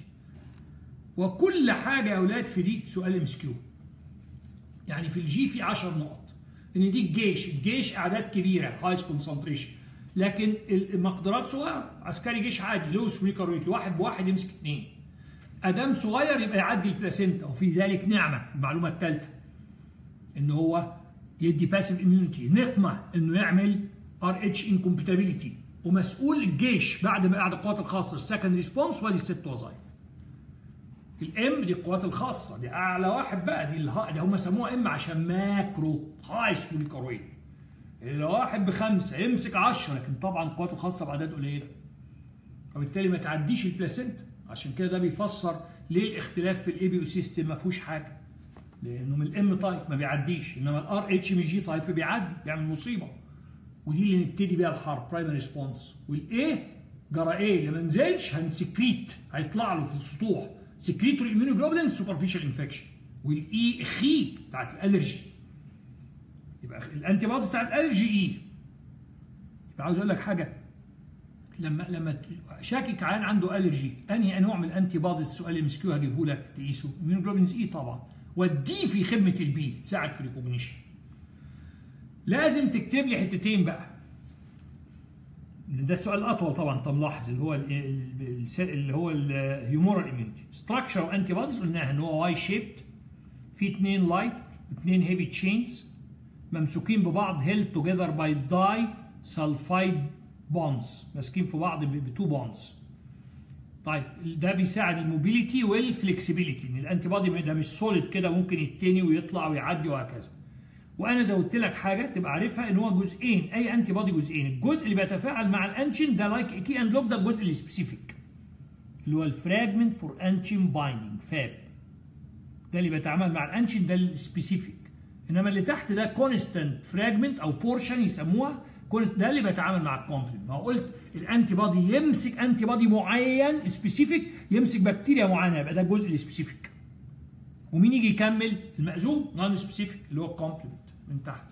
Speaker 1: وكل حاجه يا ولاد في دي سؤال ام كيو يعني في الجي في 10 نقط ان دي الجيش الجيش اعداد كبيره هايست كونسنتريشن لكن المقدرات صغيره عسكري جيش عادي لو سبريكر ويت واحد بواحد يمسك اثنين ادام صغير يبقى يعدي البلاسينتا وفي ذلك نعمه المعلومه الثالثه ان هو يدي باسيف اميونيتي نقمه انه يعمل ار اتش انكومباتيبيليتي ومسؤول الجيش بعد ما قعد القوات الخاصه السكند ريسبونس وادي الست وظائف الام دي القوات الخاصه دي اعلى واحد بقى دي الها دي هم سموها ام عشان ماكرو هاي سبوليكارويد اللي واحد بخمسه يمسك 10 لكن طبعا القوات الخاصه باعداد قليله وبالتالي ما تعديش البلاسينتا عشان كده ده بيفسر ليه الاختلاف في الاي بي او سيستم ما فيهوش حاجه لانه من الام تايب ما بيعديش انما الار اتش من جي تايب بيعدي بيعمل مصيبه ودي اللي نبتدي بيها الحرب برايمري ريسبونس والايه جرى ايه اللي ما نزلش هنسكريت هيطلع له في السطوح سكريتوري اميونوجلوبولين سوبرفيشال انفكشن والاي اخي بتاعت الالرجي يبقى الانتي بوديز بتاعت الالرجي اي يبقى عاوز اقول لك حاجه لما لما شاكك عيان عنده الرجي انهي انواع من الانتي بوديز السؤال اللي مسكوه هجيبه لك تقيسه اميونوجلوبولينز اي طبعا والدي في خدمه البي تساعد في الريكوجنيشن لازم تكتب لي حتتين بقى ده السؤال الاطول طبعا انت ملاحظ اللي هو اللي هو الهيومورال اميونيتي ستراكشر انتي بوديز قلناها ان هو واي شيبد في اثنين لايت اثنين هيفي تشينز ممسوكين ببعض هيلد توجذر باي داي سلفايد بونز ماسكين في بعض بتو بونز طيب ده بيساعد الموبيليتي والفلكسبيليتي ان الانتي بودي ده مش سوليد كده ممكن يتني ويطلع ويعدي وهكذا وانا زودت لك حاجه تبقى عارفها ان هو جزئين اي انتي بودي جزئين الجزء اللي بيتفاعل مع الانشين ده لايك كي اند لوب ده الجزء السبيسيفيك اللي هو الفراجمنت فور انشين بايندينج فاب ده اللي بيتعامل مع الانشين ده السبيسيفيك انما اللي تحت ده كونستنت فراجمنت او بورشن يسموها ده اللي بيتعامل مع الكومبلمنت ما قلت الانتي بودي يمسك انتي بودي معين سبيسيفيك يمسك بكتيريا معينه يبقى ده الجزء السبيسيفيك ومين يجي يكمل المأذون نون سبيسيفيك اللي هو الكومبلمنت من تحت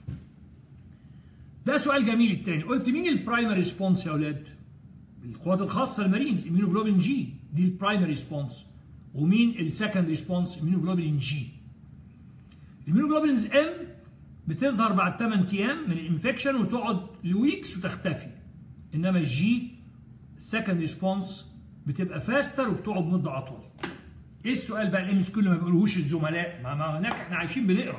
Speaker 1: ده سؤال جميل التاني قلت مين البرايمري ريسبونس يا اولاد القوات الخاصه المارينز اميونوجلوبين جي دي البرايمري ريسبونس ومين السكند ريسبونس اميونوجلوبين جي الاميونوجلوبينز ام بتظهر بعد 8 ايام من الانفكشن وتقعد لويكس وتختفي انما الجي السكند ريسبونس بتبقى فاستر وبتقعد مده اطول ايه السؤال بقى الام اس كيو اللي ما بيقولوهوش الزملاء ما, ما هناك احنا عايشين بنقرا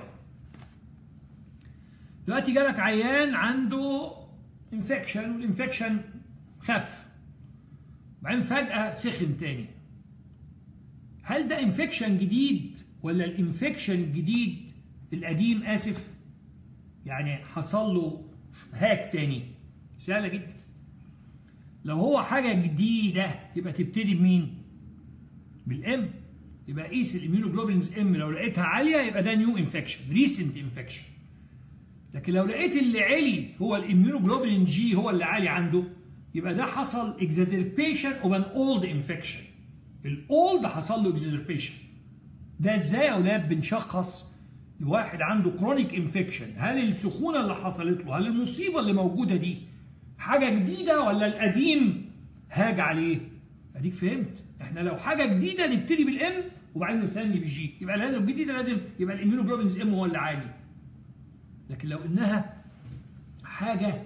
Speaker 1: دلوقتي جالك عيان عنده انفكشن والانفكشن خف بعدين فجأة سخن تاني هل ده انفكشن جديد ولا الانفكشن الجديد القديم اسف يعني حصل له هاك تاني سهلة جدا لو هو حاجة جديدة يبقى تبتدي بمين؟ بالام يبقى قيس الاميونوجلوبينز ام لو لقيتها عالية يبقى ده نيو انفكشن ريسنت انفكشن لكن لو لقيت اللي عالي هو الاميونوجلوبولين جي هو اللي عالي عنده يبقى ده حصل اكزازربيشن اوف ان اولد انفكشن الاولد حصل له اكزازربيشن ده ازاي يا اولاد بنشخص لواحد عنده كرونيك انفكشن هل السخونه اللي حصلت له هل المصيبه اللي موجوده دي حاجه جديده ولا القديم هاج عليه اديك فهمت احنا لو حاجه جديده نبتدي بالام وبعدين نثني بالجي يبقى لازم الجديده لازم يبقى الاميونوجلوبينز ام هو اللي عالي لكن لو انها حاجه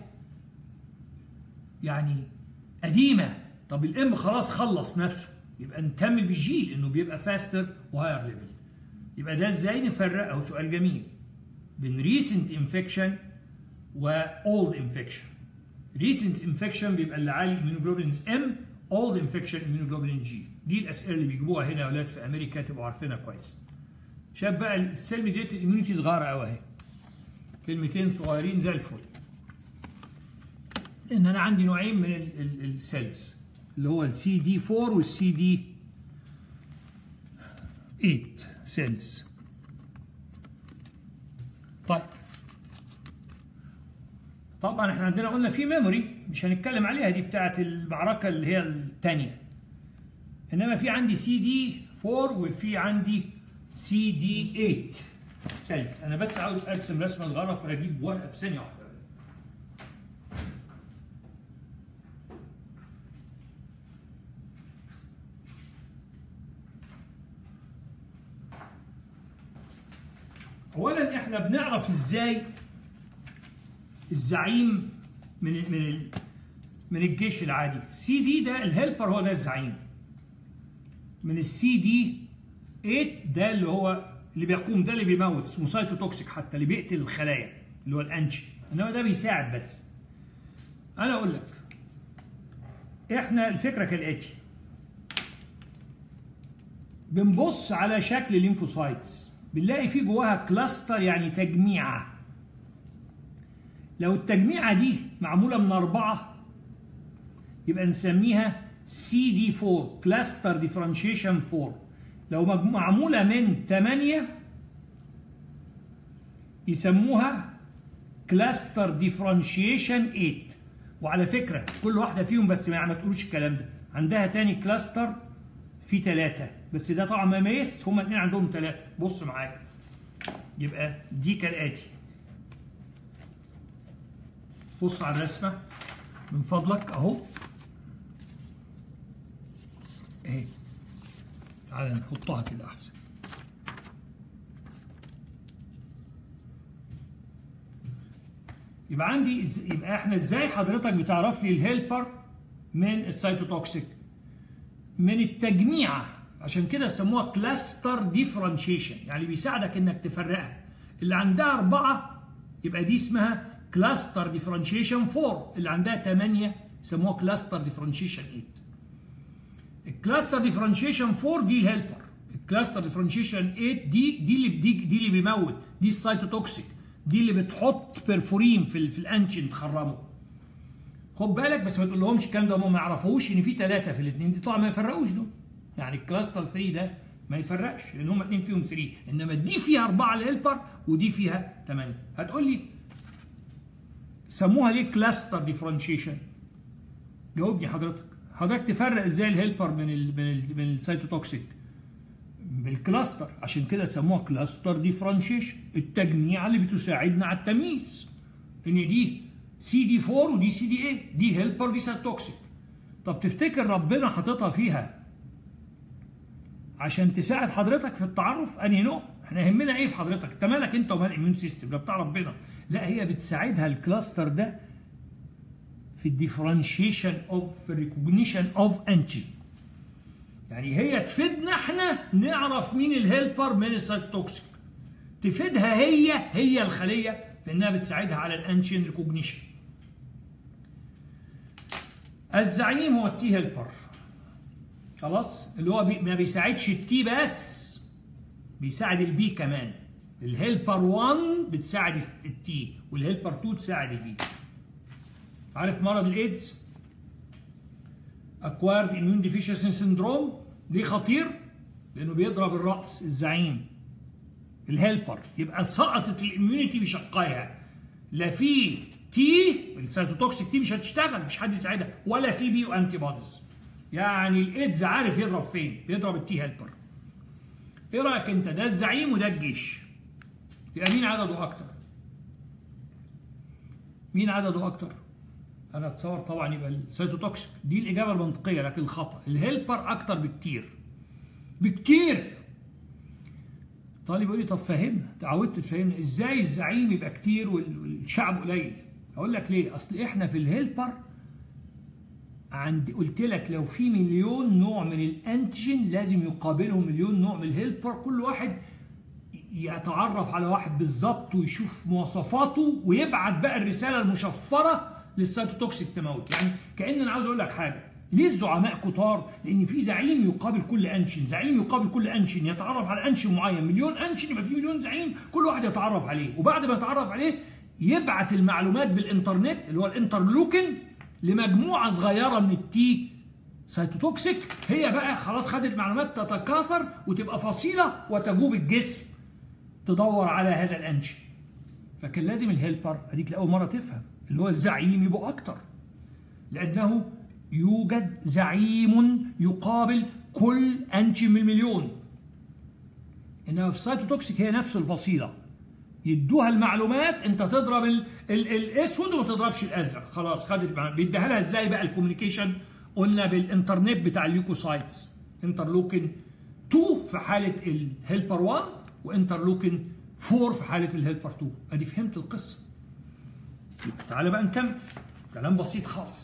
Speaker 1: يعني قديمه طب الام خلاص خلص نفسه يبقى نكمل بالجي لانه بيبقى فاستر وهاير ليفل يبقى ده ازاي نفرق اهو سؤال جميل بين ريسنت انفكشن واولد انفكشن ريسنت انفكشن بيبقى اللي عالي اميونوجلوبولينز ام اولد انفكشن اميونوجلوبولين جي دي الاسئله اللي بيجيبوها هنا يا اولاد في امريكا تبقوا عارفينها كويس شايف بقى السيل ميديتد اميونيتي صغيره قوي اهي كلمتين صغيرين زي الفل ان انا عندي نوعين من السيلز اللي هو السي دي 4 والسي دي 8 سيلز طيب طبعا احنا عندنا قلنا في ميموري مش هنتكلم عليها دي بتاعت المعركه اللي هي الثانيه انما في عندي سي دي 4 وفي عندي سي دي 8 سيلز انا بس عاوز ارسم رسمه صغيره فاجيب ورقه في ثانيه واحده اولا احنا بنعرف ازاي الزعيم من من من الجيش العادي سي دي ده الهيلبر هو ده الزعيم من السي دي 8 ده اللي هو اللي بيقوم ده اللي بيموت اسمه سايتوتوكسيك حتى اللي بيقتل الخلايا اللي هو الانشي انما ده بيساعد بس انا اقول لك احنا الفكره كالاتي بنبص على شكل الليمفوسايتس بنلاقي فيه جواها كلاستر يعني تجميعه لو التجميعه دي معموله من اربعه يبقى نسميها سي دي 4 كلاستر ديفرنشيشن 4 لو معموله من 8 يسموها كلاستر ديفرنشيشن 8 وعلى فكره كل واحده فيهم بس يعني ما تقولوش الكلام ده عندها تاني كلاستر في ثلاثه بس ده طبعا مميز هما الاثنين عندهم ثلاثه بص معايا يبقى دي كالاتي بص على الرسمه من فضلك اهو اهي تعالى نحطها كده احسن يبقى عندي يبقى احنا ازاي حضرتك بتعرف لي الهيلبر من السيتوتوكسيك من التجميعه عشان كده سموها كلاستر ديفرنشيشن يعني بيساعدك انك تفرقها اللي عندها اربعه يبقى دي اسمها كلاستر ديفرنشيشن 4 اللي عندها 8 سموها كلاستر ديفرنشيشن 8 الكلاستر ديفرنشيشن 4 دي الهيلبر الكلاستر ديفرنشيشن 8 دي دي اللي دي, دي اللي بيموت دي السايتوتوكسيك دي اللي بتحط بيرفورين في في الانشن تخرمه خد بالك بس ما تقول لهمش الكلام ده هم ما يعرفوش ان في ثلاثه في الاثنين دي طبعا ما يفرقوش دول يعني الكلاستر 3 ده ما يفرقش لان هم اثنين فيهم 3 انما دي فيها اربعه الهيلبر ودي فيها ثمانيه هتقول لي سموها ليه كلاستر ديفرنشيشن جاوبني حضرتك حضرتك تفرق ازاي الهيلبر من ال من ال من السيتوتوكسيك بالكلاستر عشان كده سموها كلاستر ديفرنشيشن التجميع اللي بتساعدنا على التمييز ان دي سي دي 4 ودي سي دي ايه دي هيلبر دي سيتوكسيك طب تفتكر ربنا حاططها فيها عشان تساعد حضرتك في التعرف انهي نوع احنا يهمنا ايه في حضرتك انت مالك انت ومال الاميون سيستم ده بتاع ربنا لا هي بتساعدها الكلاستر ده في الديفرنشيشن اوف في الريكوجنيشن اوف انتي يعني هي تفيدنا احنا نعرف مين الهيلبر من السايتوكسيك تفيدها هي هي الخليه في انها بتساعدها على الانشين ريكوجنيشن الزعيم هو التي هيلبر خلاص اللي هو بي ما بيساعدش التي بس بيساعد البي كمان الهيلبر 1 بتساعد التي والهيلبر 2 تساعد البي عارف مرض الايدز اكوارد اميون ديفيشنسي سندروم ليه خطير لانه بيضرب الراس الزعيم الهيلبر يبقى سقطت الاميونيتي بشقائها لا في تي السيتوتوكسيك تي مش هتشتغل مش حد يساعدها ولا في بي وانتي بوديز يعني الايدز عارف يضرب فين بيضرب التي هيلبر ايه رايك انت ده الزعيم وده الجيش يبقى مين عدده اكتر مين عدده اكتر انا اتصور طبعا يبقى السيتوتوكسيك دي الاجابه المنطقيه لكن الخطا الهيلبر اكتر بكتير بكتير طالب يقول لي طب فهمنا تعودت تفهمنا ازاي الزعيم يبقى كتير والشعب قليل اقول لك ليه اصل احنا في الهيلبر عند قلت لك لو في مليون نوع من الانتيجين لازم يقابله مليون نوع من الهيلبر كل واحد يتعرف على واحد بالظبط ويشوف مواصفاته ويبعت بقى الرساله المشفره للسيتوتوكسيك تموت يعني كان انا عاوز اقول لك حاجه ليه الزعماء كتار؟ لان في زعيم يقابل كل انشن، زعيم يقابل كل انشن يتعرف على انشن معين، مليون انشن يبقى في مليون زعيم كل واحد يتعرف عليه، وبعد ما يتعرف عليه يبعت المعلومات بالانترنت اللي هو الانترلوكن لمجموعه صغيره من التي سيتوتوكسيك هي بقى خلاص خدت معلومات تتكاثر وتبقى فصيله وتجوب الجسم تدور على هذا الانشن. فكان لازم الهيلبر اديك لاول مره تفهم اللي هو الزعيم يبقى اكتر. لانه يوجد زعيم يقابل كل انشن من المليون. انما في السيتوتوكسيك هي نفس الفصيله. يدوها المعلومات انت تضرب ال ال الاسود وما تضربش الازرق خلاص خدت بيديها لها ازاي بقى الكوميونيكيشن قلنا بالانترنت بتاع الليوكوسايتس انترلوكين 2 في حاله الهيلبر 1 وانترلوكين 4 في حاله الهيلبر 2 ادي فهمت القصه يبقى تعالى بقى نكمل كلام بسيط خالص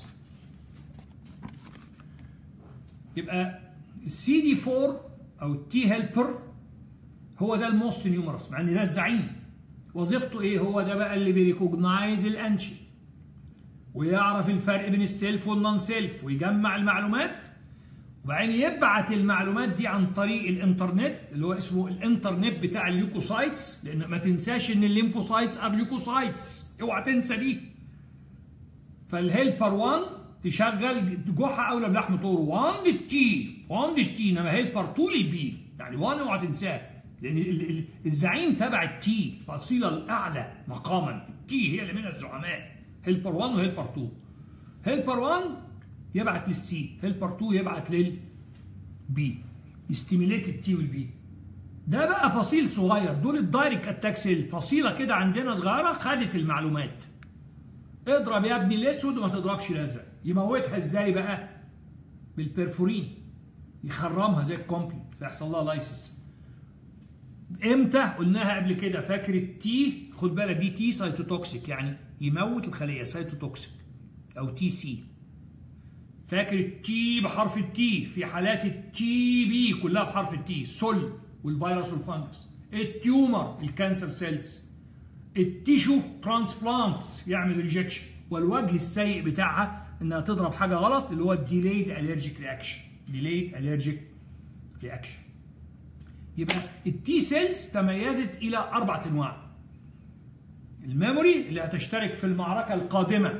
Speaker 1: يبقى السي دي 4 او التي هيلبر هو ده الموست نيومرس مع ان ده الزعيم وظيفته ايه هو ده بقى اللي بيريكوجنايز الانشن ويعرف الفرق بين السيلف والنون سيلف ويجمع المعلومات وبعدين يبعت المعلومات دي عن طريق الانترنت اللي هو اسمه الانترنت بتاع الليوكوسايتس لان ما تنساش ان الليمفوسايتس ار ليوكوسايتس اوعى تنسى دي فالهيلبر 1 تشغل جحا اولى بلحم طور 1 للتي 1 للتي انما هيلبر 2 للبي يعني 1 اوعى تنساه لان الزعيم تبع التي الفصيله الاعلى مقاما التي هي اللي منها الزعماء هيلبر 1 وهيلبر 2 هيلبر 1 يبعت للسي هيلبر 2 يبعت للبي يستيميليت التي والبي ده بقى فصيل صغير دول الدايركت اتاك سيل فصيله كده عندنا صغيره خدت المعلومات اضرب يا ابني الاسود وما تضربش الازرق يموتها ازاي بقى بالبرفورين يخرمها زي الكومبي فيحصل لها لايسس امتى قلناها قبل كده فاكر التي خد بالك دي تي سايتوتوكسيك يعني يموت الخليه سايتوتوكسيك او تي سي فاكر التي بحرف التي في حالات التي بي كلها بحرف التي سل والفيروس والفانجس التيومر الكانسر سيلز التيشو ترانسبلانتس يعمل ريجكشن والوجه السيء بتاعها انها تضرب حاجه غلط اللي هو الديليد الرجيك رياكشن ديليد الرجيك رياكشن يبقى التي سيلز تميزت الى اربع انواع الميموري اللي هتشترك في المعركه القادمه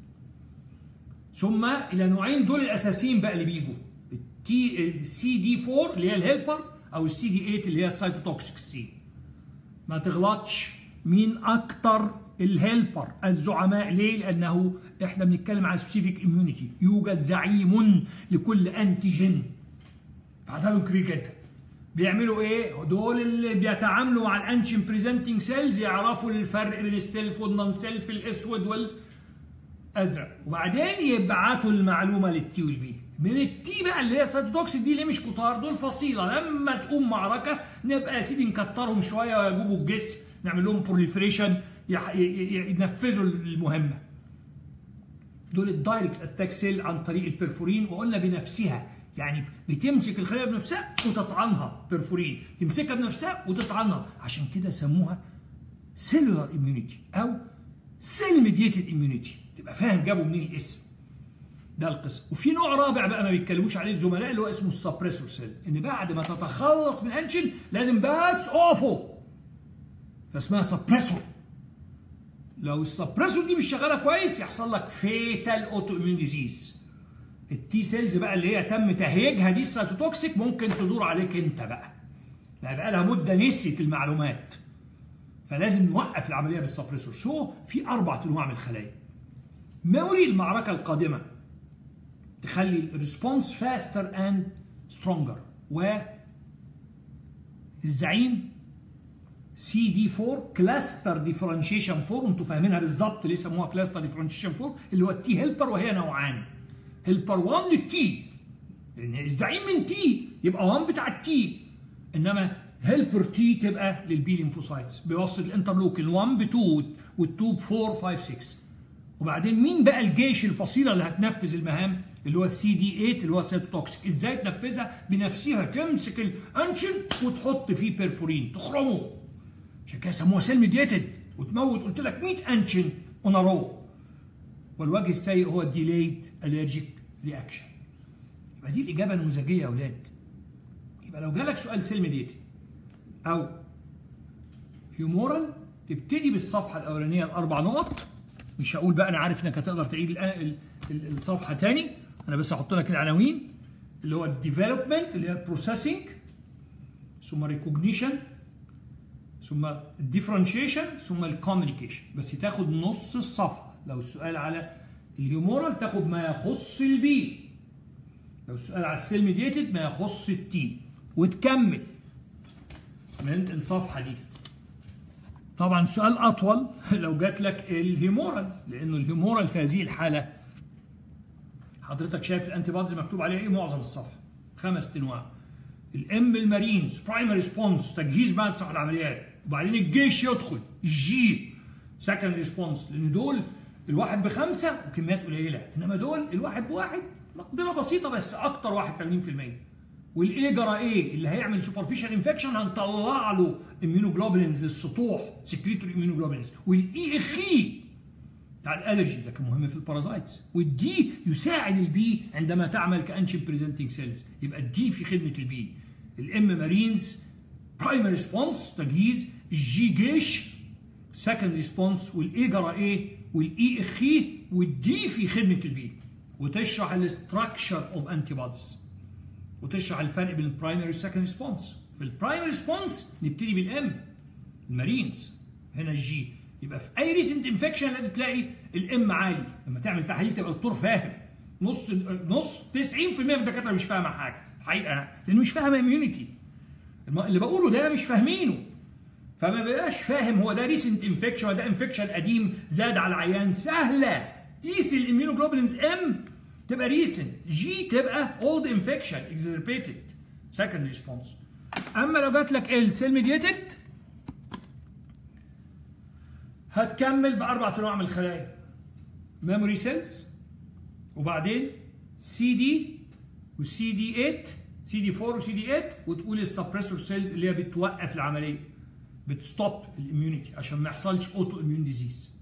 Speaker 1: ثم الى نوعين دول الاساسيين بقى اللي بيجوا التي السي دي 4 اللي هي الهيلبر او السي دي 8 اللي هي السايتوتوكسيك سي ما تغلطش مين اكتر الهيلبر الزعماء ليه؟ لانه احنا بنتكلم عن سبيسيفيك اميونيتي يوجد زعيم لكل انتيجين عددهم كبير جدا بيعملوا ايه؟ دول اللي بيتعاملوا مع الانشن بريزنتنج سيلز يعرفوا الفرق بين السيلف والنون سيلف الاسود والازرق وبعدين يبعتوا المعلومه للتي والبي من التي بقى اللي هي سايتوتوكسيك دي اللي مش كتار دول فصيله لما تقوم معركه نبقى يا سيدي نكترهم شويه ويجوبوا الجسم نعمل لهم بروليفريشن ينفذوا المهمه دول الدايركت اتاك سيل عن طريق البرفورين وقلنا بنفسها يعني بتمسك الخليه بنفسها وتطعنها برفورين تمسكها بنفسها وتطعنها عشان كده سموها سيلولار اميونيتي او سيل ميديتد اميونيتي تبقى فاهم جابوا منين الاسم ده القسم وفي نوع رابع بقى ما بيتكلموش عليه الزملاء اللي هو اسمه السبريسور سيل ان بعد ما تتخلص من انشن لازم بس اوفو فاسمها سبريسور لو السبريسور دي مش شغاله كويس يحصل لك فيتال اوتو اميون ديزيز التي سيلز بقى اللي هي تم تهيجها دي السيتوتوكسيك ممكن تدور عليك انت بقى بقى, بقى لها مده نسيت المعلومات فلازم نوقف العمليه بالسبريسور سو في اربع انواع من الخلايا ميموري المعركه القادمه تخلي الريسبونس فاستر اند سترونجر و الزعيم سي دي 4 كلاستر ديفرنشيشن 4 وانتوا فاهمينها بالظبط ليه سموها كلاستر ديفرنشيشن 4 اللي هو التي هيلبر وهي نوعان هيلبر 1 للتي لان الزعيم من تي يبقى 1 بتاع التي انما هيلبر تي تبقى للبي ليمفوسايتس بواسطه الانترلوكين 1 ب 2 وال2 ب 4 5 6 وبعدين مين بقى الجيش الفصيله اللي هتنفذ المهام اللي هو السي دي 8 اللي هو سيتوتوكسيك ازاي تنفذها بنفسها تمسك الانشن وتحط فيه بيرفورين تخرمه عشان كده سموها سيل ميديتد وتموت قلت لك 100 انشن اون رو والوجه السيء هو الديليد الرجيك رياكشن يبقى دي الاجابه النموذجيه يا اولاد يبقى لو جالك سؤال سيل ميديتد او هيومورال تبتدي بالصفحه الاولانيه الاربع نقط مش هقول بقى انا عارف انك هتقدر تعيد الآن الصفحه تاني انا بس هحط لك العناوين اللي هو الديفلوبمنت اللي هي البروسيسنج ثم ريكوجنيشن ثم الديفرنشيشن ثم الكوميونيكيشن بس تاخد نص الصفحه لو السؤال على الهيومورال تاخد ما يخص البي لو السؤال على السيل ميديتد ما يخص التي وتكمل من الصفحه دي طبعا سؤال اطول لو جات لك الهيمورال لانه الهيمورال في هذه الحاله حضرتك شايف الانتي بوديز مكتوب عليها ايه معظم الصفحه خمس انواع الام المارينز برايمري ريسبونس تجهيز بعد صح العمليات وبعدين الجيش يدخل الجي سكند ريسبونس لان دول الواحد بخمسه وكميات قليله انما دول الواحد بواحد مقدره بسيطه بس اكتر واحد 80% والاي جرى ايه اللي هيعمل سوبرفيشال انفكشن هنطلع له اميونوجلوبولينز للسطوح سكريتوري اميونوجلوبولينز والاي اخي بتاع الالرجي ده كان مهم في البارازايتس والدي يساعد البي عندما تعمل كانشن بريزنتنج سيلز يبقى الدي في خدمه البي الام مارينز برايمري ريسبونس تجهيز الجي جيش سكند ريسبونس والاي جرى ايه والاي اخي والدي في خدمه البي وتشرح الاستراكشر اوف انتي بوديز وتشرح الفرق بين البرايمري والسكند ريسبونس في البرايمري ريسبونس نبتدي بالام المارينز هنا الجي يبقى في اي ريسنت انفكشن لازم تلاقي الام عالي لما تعمل تحاليل تبقى الدكتور فاهم نص نص 90% من الدكاتره مش فاهمه حاجه الحقيقه لانه مش فاهم اميونيتي اللي بقوله ده مش فاهمينه فما بقاش فاهم هو ده ريسنت انفكشن ولا ده انفكشن قديم زاد على العيان سهله قيس الاميونوجلوبولينز ام تبقى ريسنت جي تبقى اولد انفكشن اكزربيتد سكند ريسبونس اما لو جات لك ال سيل ميديتد هتكمل باربع انواع من الخلايا ميموري سيلز وبعدين سي دي وسي دي 8 سي دي 4 وسي دي 8 وتقول السبريسور سيلز اللي هي بتوقف العمليه بتستوب الاميونيتي عشان ما يحصلش اوتو اميون ديزيز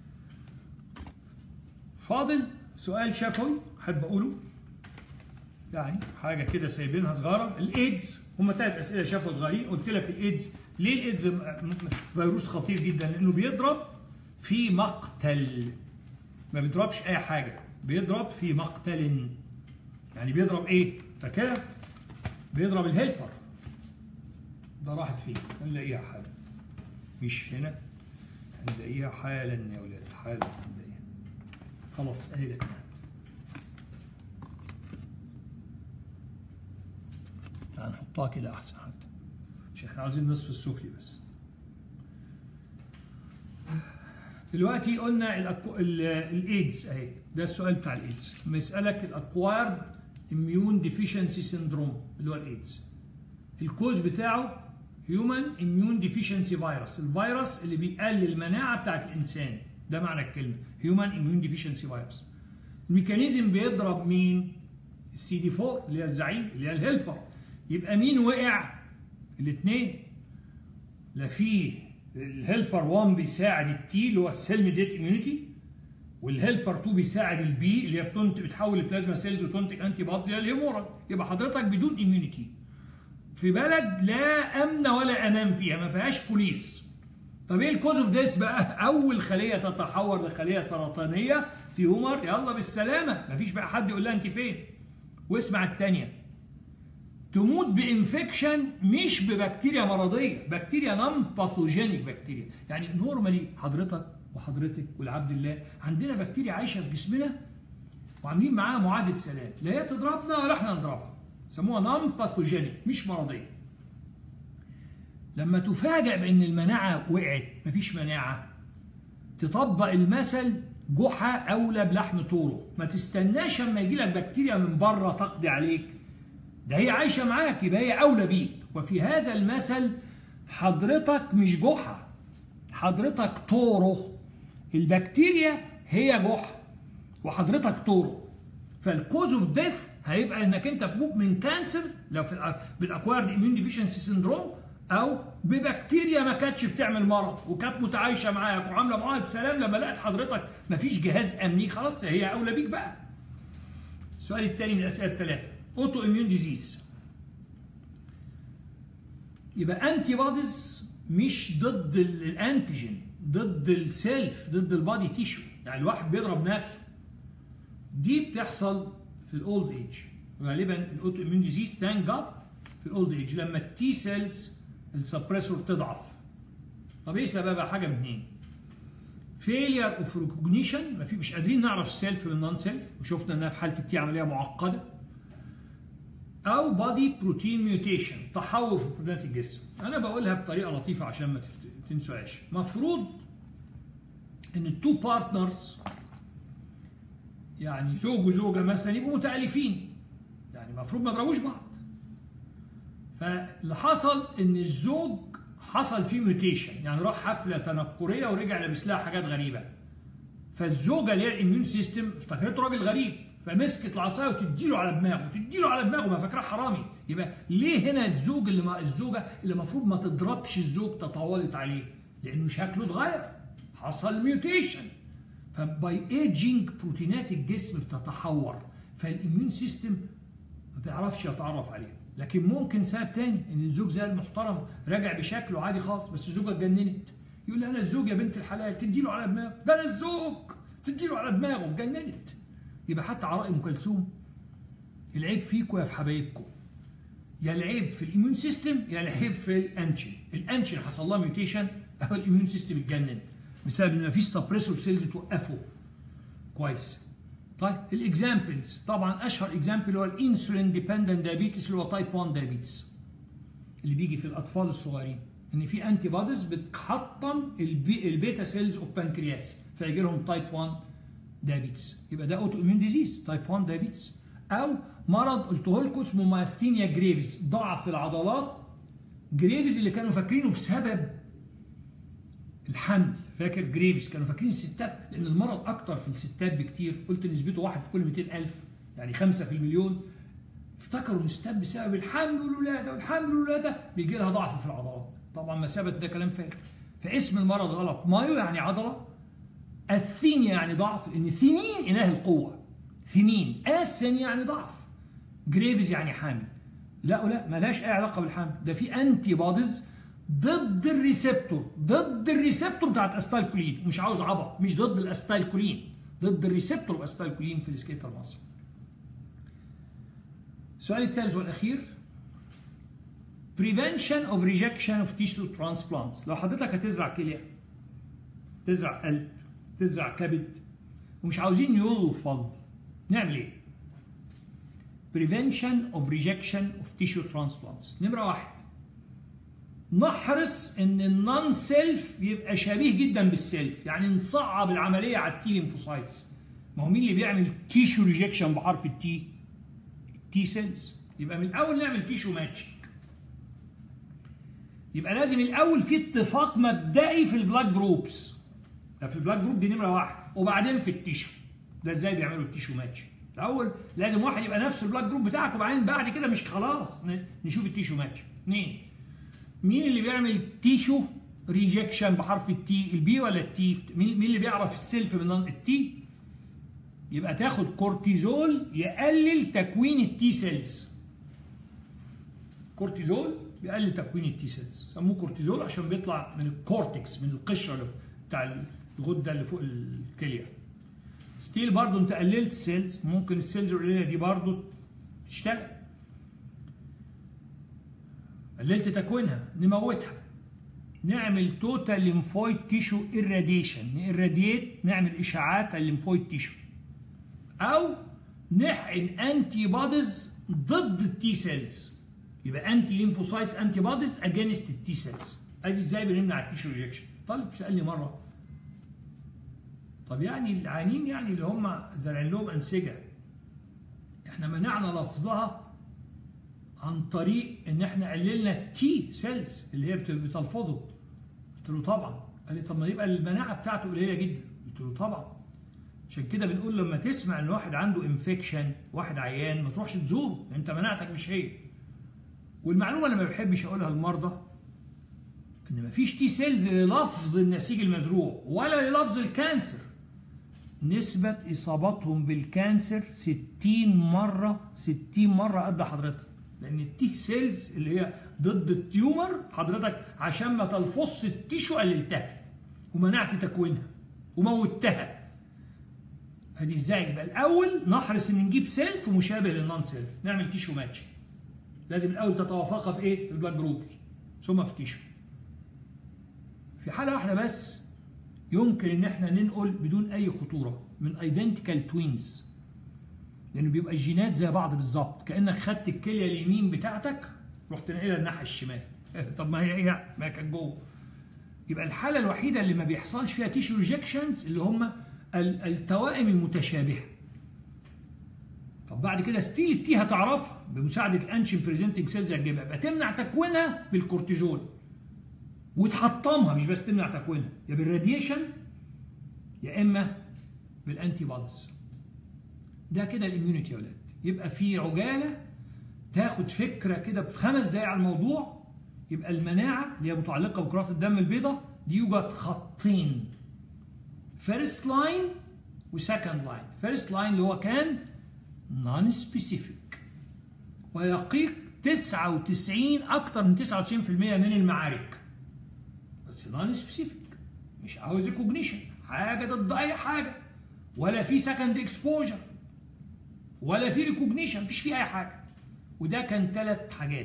Speaker 1: فاضل سؤال شفوي احب اقوله يعني حاجه كده سايبينها صغيره الايدز هم ثلاث اسئله شفوي صغيرين قلت لك الايدز ليه الايدز فيروس خطير جدا لانه بيضرب في مقتل ما بيضربش اي حاجه بيضرب في مقتل يعني بيضرب ايه فاكر بيضرب الهيلبر ده راحت فين هنلاقيها حالا مش هنا هنلاقيها حالا يا ولاد حالا هنلاقيها خلاص اهي لك هنحطها كده احسن حتى عشان احنا عاوزين نصف السفلي بس دلوقتي قلنا الأكو... الايدز اهي ده السؤال بتاع الايدز مسألك الاكوارد اميون ديفيشنسي سيندروم اللي هو الايدز الكوز بتاعه هيومن اميون ديفيشنسي فيروس الفيروس اللي بيقلل المناعه بتاعت الانسان ده معنى الكلمه هيومن اميون ديفيشنسي فيروس الميكانيزم بيضرب مين السي دي 4 اللي هي الزعيم اللي هي الهيلبر يبقى مين وقع الاثنين لا في الهيلبر 1 بيساعد التي اللي هو السيل ميديت اميونيتي والهيلبر 2 بيساعد البي اللي هي بتنتج بتحول البلازما سيلز وتنتج انتي بوديز الهيمورال يبقى حضرتك بدون اميونيتي في بلد لا امن ولا امان فيها ما فيهاش بوليس طب ايه الكوز اوف ديس بقى اول خليه تتحور لخليه سرطانيه في هومر يلا بالسلامه مفيش بقى حد يقول لها انت فين واسمع الثانيه تموت بانفكشن مش ببكتيريا مرضيه بكتيريا نون باثوجينيك بكتيريا يعني نورمالي حضرتك وحضرتك والعبد الله عندنا بكتيريا عايشه في جسمنا وعاملين معاها معاهده سلام لا هي تضربنا ولا احنا نضربها سموها نون باثوجينيك مش مرضيه لما تفاجأ بان المناعه وقعت مفيش مناعه تطبق المثل جحا اولى بلحم طوره ما تستناش اما يجي لك بكتيريا من بره تقضي عليك ده هي عايشه معاك يبقى هي اولى بيك وفي هذا المثل حضرتك مش جحا حضرتك طوره البكتيريا هي جحا وحضرتك طوره فالكوز اوف ديث هيبقى انك انت تموت من كانسر لو في بالاكوارد اميون ديفيشنسي سيندروم او ببكتيريا ما كانتش بتعمل مرض وكانت متعايشه معاك وعامله معاهده سلام لما لقت حضرتك ما فيش جهاز امني خلاص هي اولى بيك بقى السؤال الثاني من الاسئله الثلاثه اوتو اميون ديزيز يبقى انتي بوديز مش ضد الانتيجين ضد السيلف ضد البادي تيشو يعني الواحد بيضرب نفسه دي بتحصل في الاولد ايج غالبا الاوتو اميون ديزيز ثانك جاد في الاولد ايج لما التي سيلز السبريسور تضعف طب ايه سببها حاجه من اثنين فيلير اوف ريكوجنيشن ما في مش قادرين نعرف السيلف من النون سيلف وشفنا انها في حاله التي عمليه معقده او بادي بروتين ميوتيشن تحول في بروتينات الجسم انا بقولها بطريقه لطيفه عشان ما تنسوهاش مفروض ان التو بارتنرز يعني زوج وزوجه مثلا يبقوا متالفين يعني المفروض ما يضربوش بعض فاللي حصل ان الزوج حصل فيه ميوتيشن يعني راح حفله تنكريه ورجع لابس لها حاجات غريبه فالزوجه اللي هي الاميون سيستم افتكرته راجل غريب فمسكت العصايه وتديله على دماغه تديله على دماغه ما فاكراه حرامي يبقى ليه هنا الزوج اللي ما الزوجه اللي المفروض ما تضربش الزوج تطاولت عليه لانه شكله اتغير حصل ميوتيشن فباي ايجينج بروتينات الجسم بتتحور فالاميون سيستم ما بيعرفش يتعرف عليه لكن ممكن سبب تاني ان الزوج زي المحترم راجع بشكله عادي خالص بس الزوجه اتجننت يقول انا الزوج يا بنت الحلال تديله على دماغه ده انا الزوج تديله على دماغه اتجننت يبقى حتى عراء ام كلثوم العيب فيكم يا في حبايبكم يا العيب في الاميون سيستم يا العيب في الانشن الانشن حصل لها ميوتيشن او الاميون سيستم اتجنن بسبب ان مفيش سبريسور سيلز توقفه كويس طيب الاكزامبلز طبعا اشهر اكزامبل هو الانسولين ديبندنت دايابيتس اللي هو تايب 1 دايابيتس اللي بيجي في الاطفال الصغيرين ان في انتي بوديز بتحطم البي البيتا سيلز اوف بانكرياس فيجي لهم تايب 1 دايابيتس يبقى ده اوتو اميون ديزيز تايب 1 دايابيتس او مرض قلته لكم اسمه ماثينيا جريفز ضعف في العضلات جريفز اللي كانوا فاكرينه بسبب الحمل فاكر جريفز كانوا فاكرين الستات لان المرض اكتر في الستات بكتير قلت نسبته واحد في كل 200000 يعني 5 في المليون افتكروا ان الستات بسبب الحمل والولاده والحمل والولاده بيجي لها ضعف في العضلات طبعا ما ثبت ده كلام فارغ فاسم المرض غلط مايو يعني عضله الثينيا يعني ضعف لان ثنين اله القوه ثنين اسن يعني ضعف جريفز يعني حامل لا لا ملهاش اي علاقه بالحمل ده في انتي بوديز ضد الريسبتور ضد الريسبتور بتاعت استايلكولين مش عاوز عبط مش ضد الاستايلكولين ضد الريسبتور باستايلكولين في السكيتر مصر السؤال الثالث والاخير prevention of rejection of tissue transplants لو حضرتك هتزرع كليه تزرع قلب تزرع كبد ومش عاوزين يلفظ نعمل ايه prevention of rejection of tissue transplants نمره واحد نحرص ان النون سيلف يبقى شبيه جدا بالسيلف يعني نصعب العمليه على التي ليمفوسايتس ما هو مين اللي بيعمل تيشو ريجكشن بحرف التي التي سيلز يبقى من الاول نعمل تيشو ماتشنج يبقى لازم الاول في اتفاق مبدئي في البلاك جروبس ده في البلاك جروب دي نمره واحد وبعدين في التيشو ده ازاي بيعملوا التيشو ماتشنج الاول لازم واحد يبقى نفس البلاك جروب بتاعك وبعدين بعد كده مش خلاص نشوف التيشو ماتش اثنين مين اللي بيعمل تيشو ريجكشن بحرف التي البي ولا التي مين مين اللي بيعرف السيلف من التي يبقى تاخد كورتيزول يقلل تكوين التي سيلز كورتيزول بيقلل تكوين التي سيلز سموه كورتيزول عشان بيطلع من الكورتكس من القشره بتاع الغده اللي فوق الكليه ستيل برضو انت قللت سيلز ممكن السيلز القليله دي برضو تشتغل قللت تكوينها نموتها نعمل توتال ليمفويد تيشو irradiation نيراديت نعمل اشاعات على الليمفويد تيشو او نحقن انتي بوديز ضد التي سيلز يبقى انتي ليمفوسايتس انتي بوديز اجينست التي سيلز ادي ازاي بنمنع التيشو ريجكشن طالب سالني مره طب يعني العيانين يعني اللي هم زارعين لهم انسجه احنا منعنا لفظها عن طريق ان احنا قللنا التي سيلز اللي هي بتلفظه قلت له طبعا قال لي طب ما يبقى المناعه بتاعته قليله جدا قلت له طبعا عشان كده بنقول لما تسمع ان واحد عنده انفكشن واحد عيان ما تروحش تزوره انت مناعتك مش هي والمعلومه اللي ما بحبش اقولها للمرضى ان مفيش تي سيلز للفظ النسيج المزروع ولا للفظ الكانسر نسبة إصابتهم بالكانسر 60 مرة 60 مرة قد حضرتك لأن التي سيلز اللي هي ضد التيومر حضرتك عشان ما تلفظ التيشو قللتها ومنعت تكوينها وموتها ادي ازاي يبقى الاول نحرص ان نجيب سيلف مشابه للنون سيلف نعمل تيشو ماتش لازم الاول تتوافق في ايه في البلاد جروبس ثم في التيشو في حاله واحده بس يمكن ان احنا ننقل بدون اي خطوره من ايدنتيكال توينز لانه بيبقى الجينات زي بعض بالظبط كانك خدت الكليه اليمين بتاعتك رحت ناقلها الناحيه الشمال طب ما هي ايه ما هي كانت جوه يبقى الحاله الوحيده اللي ما بيحصلش فيها تيشو ريجكشنز اللي هم التوائم المتشابهه طب بعد كده ستيل التي هتعرفها بمساعده الانشين بريزنتنج سيلز هتجيبها يبقى تمنع تكوينها بالكورتيزون وتحطمها مش بس تمنع تكوينها يا بالراديشن يا اما بالانتي بوديز ده كده الاميونيتي يا ولاد يبقى في عجاله تاخد فكره كده في خمس دقايق على الموضوع يبقى المناعه اللي هي متعلقه بكرات الدم البيضاء دي يوجد خطين فيرست لاين وسكند لاين فيرست لاين اللي هو كان نون سبيسيفيك ويقيق 99 اكتر من 99% من المعارك بس نون سبيسيفيك مش عاوز ريكوجنيشن حاجه ضد اي حاجه ولا في سكند اكسبوجر ولا في ريكوجنيشن مفيش فيه اي حاجه وده كان ثلاث حاجات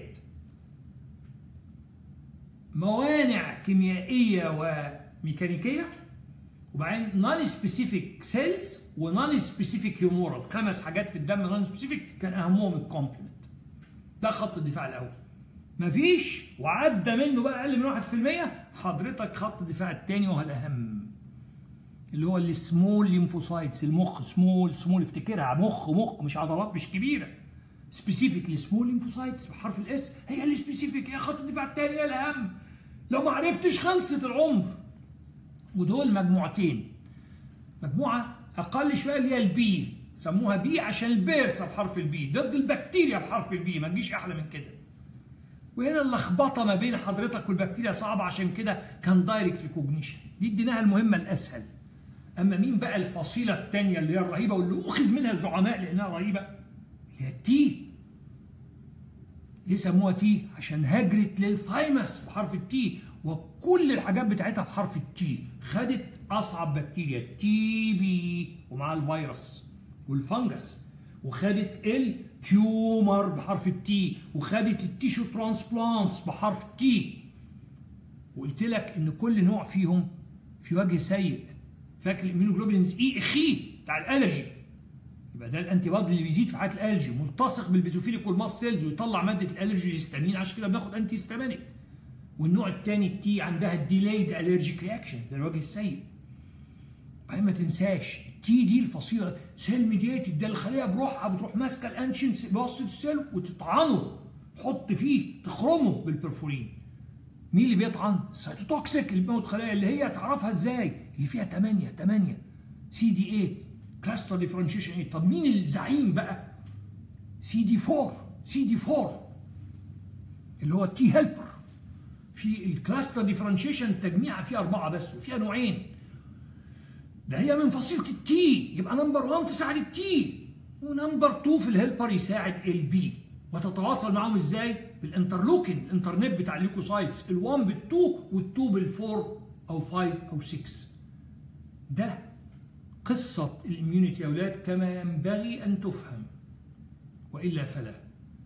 Speaker 1: موانع كيميائيه وميكانيكيه وبعدين نون سبيسيفيك سيلز ونون سبيسيفيك هيومورال خمس حاجات في الدم نون سبيسيفيك كان اهمهم الكومبلمنت ده خط الدفاع الاول مفيش وعدى منه بقى اقل من 1% حضرتك خط الدفاع الثاني وهو الاهم اللي هو السمول ليمفوسايتس المخ سمول سمول افتكرها مخ مخ مش عضلات مش كبيره سبيسيفيك السمول ليمفوسايتس بحرف الاس هي اللي سبيسيفيك هي خط الدفاع الثاني هي الاهم لو ما عرفتش خلصت العمر ودول مجموعتين مجموعه اقل شويه اللي هي البي سموها بي عشان البيرسا بحرف البي ضد البكتيريا بحرف البي ما تجيش احلى من كده وهنا اللخبطه ما بين حضرتك والبكتيريا صعبه عشان كده كان دايركت ريكوجنيشن دي اديناها المهمه الاسهل اما مين بقى الفصيله الثانيه اللي هي الرهيبه واللي اخذ منها الزعماء لانها رهيبه اللي هي التي ليه سموها تي عشان هجرت للثايمس بحرف التي وكل الحاجات بتاعتها بحرف التي خدت اصعب بكتيريا التي بي ومع الفيروس والفنجس وخدت التيومر بحرف التي وخدت التيشو ترانسبلانتس بحرف التي وقلت لك ان كل نوع فيهم في وجه سيء فاكر الاميونوجلوبولينز اي اخي بتاع الالرجي يبقى ده الانتي بادي اللي بيزيد في حاله الالرجي ملتصق بالبيزوفيليك والماست سيلز ويطلع ماده الالرجي الهستامين عشان كده بناخد انتي هستامينيك والنوع الثاني التي عندها الديلايد الرجيك رياكشن ده الوجه السيء بعدين ما تنساش التي دي الفصيله سيل ميديتد ده الخليه بروحها بتروح ماسكه الانشن بواسطه السيل وتطعنه تحط فيه تخرمه بالبرفورين مين اللي بيطعن؟ السيتوتوكسيك اللي بيموت خلايا اللي هي تعرفها ازاي؟ اللي فيها 8 8 سي دي 8 كلاستر ديفرنشيشن 8 طب مين الزعيم بقى؟ سي دي 4 سي دي 4 اللي هو التي هيلبر في الكلاستر ديفرنشيشن تجميعها فيها اربعه بس وفيها نوعين ده هي من فصيله التي يبقى نمبر 1 تساعد التي ونمبر 2 في الهيلبر يساعد البي وتتواصل معاهم ازاي؟ بالانترلوكين الانترنت بتاع الليكوسايتس ال1 بال2 وال2 بال4 او 5 او 6 ده قصة الاميونيتي يا اولاد كما ينبغي ان تفهم والا فلا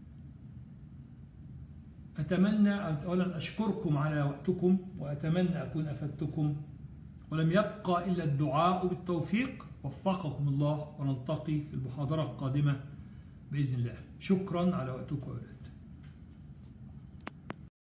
Speaker 1: اتمنى اولا اشكركم على وقتكم واتمنى اكون افدتكم ولم يبقى الا الدعاء بالتوفيق وفقكم الله ونلتقي في المحاضرة القادمة باذن الله شكرا على وقتكم يا اولاد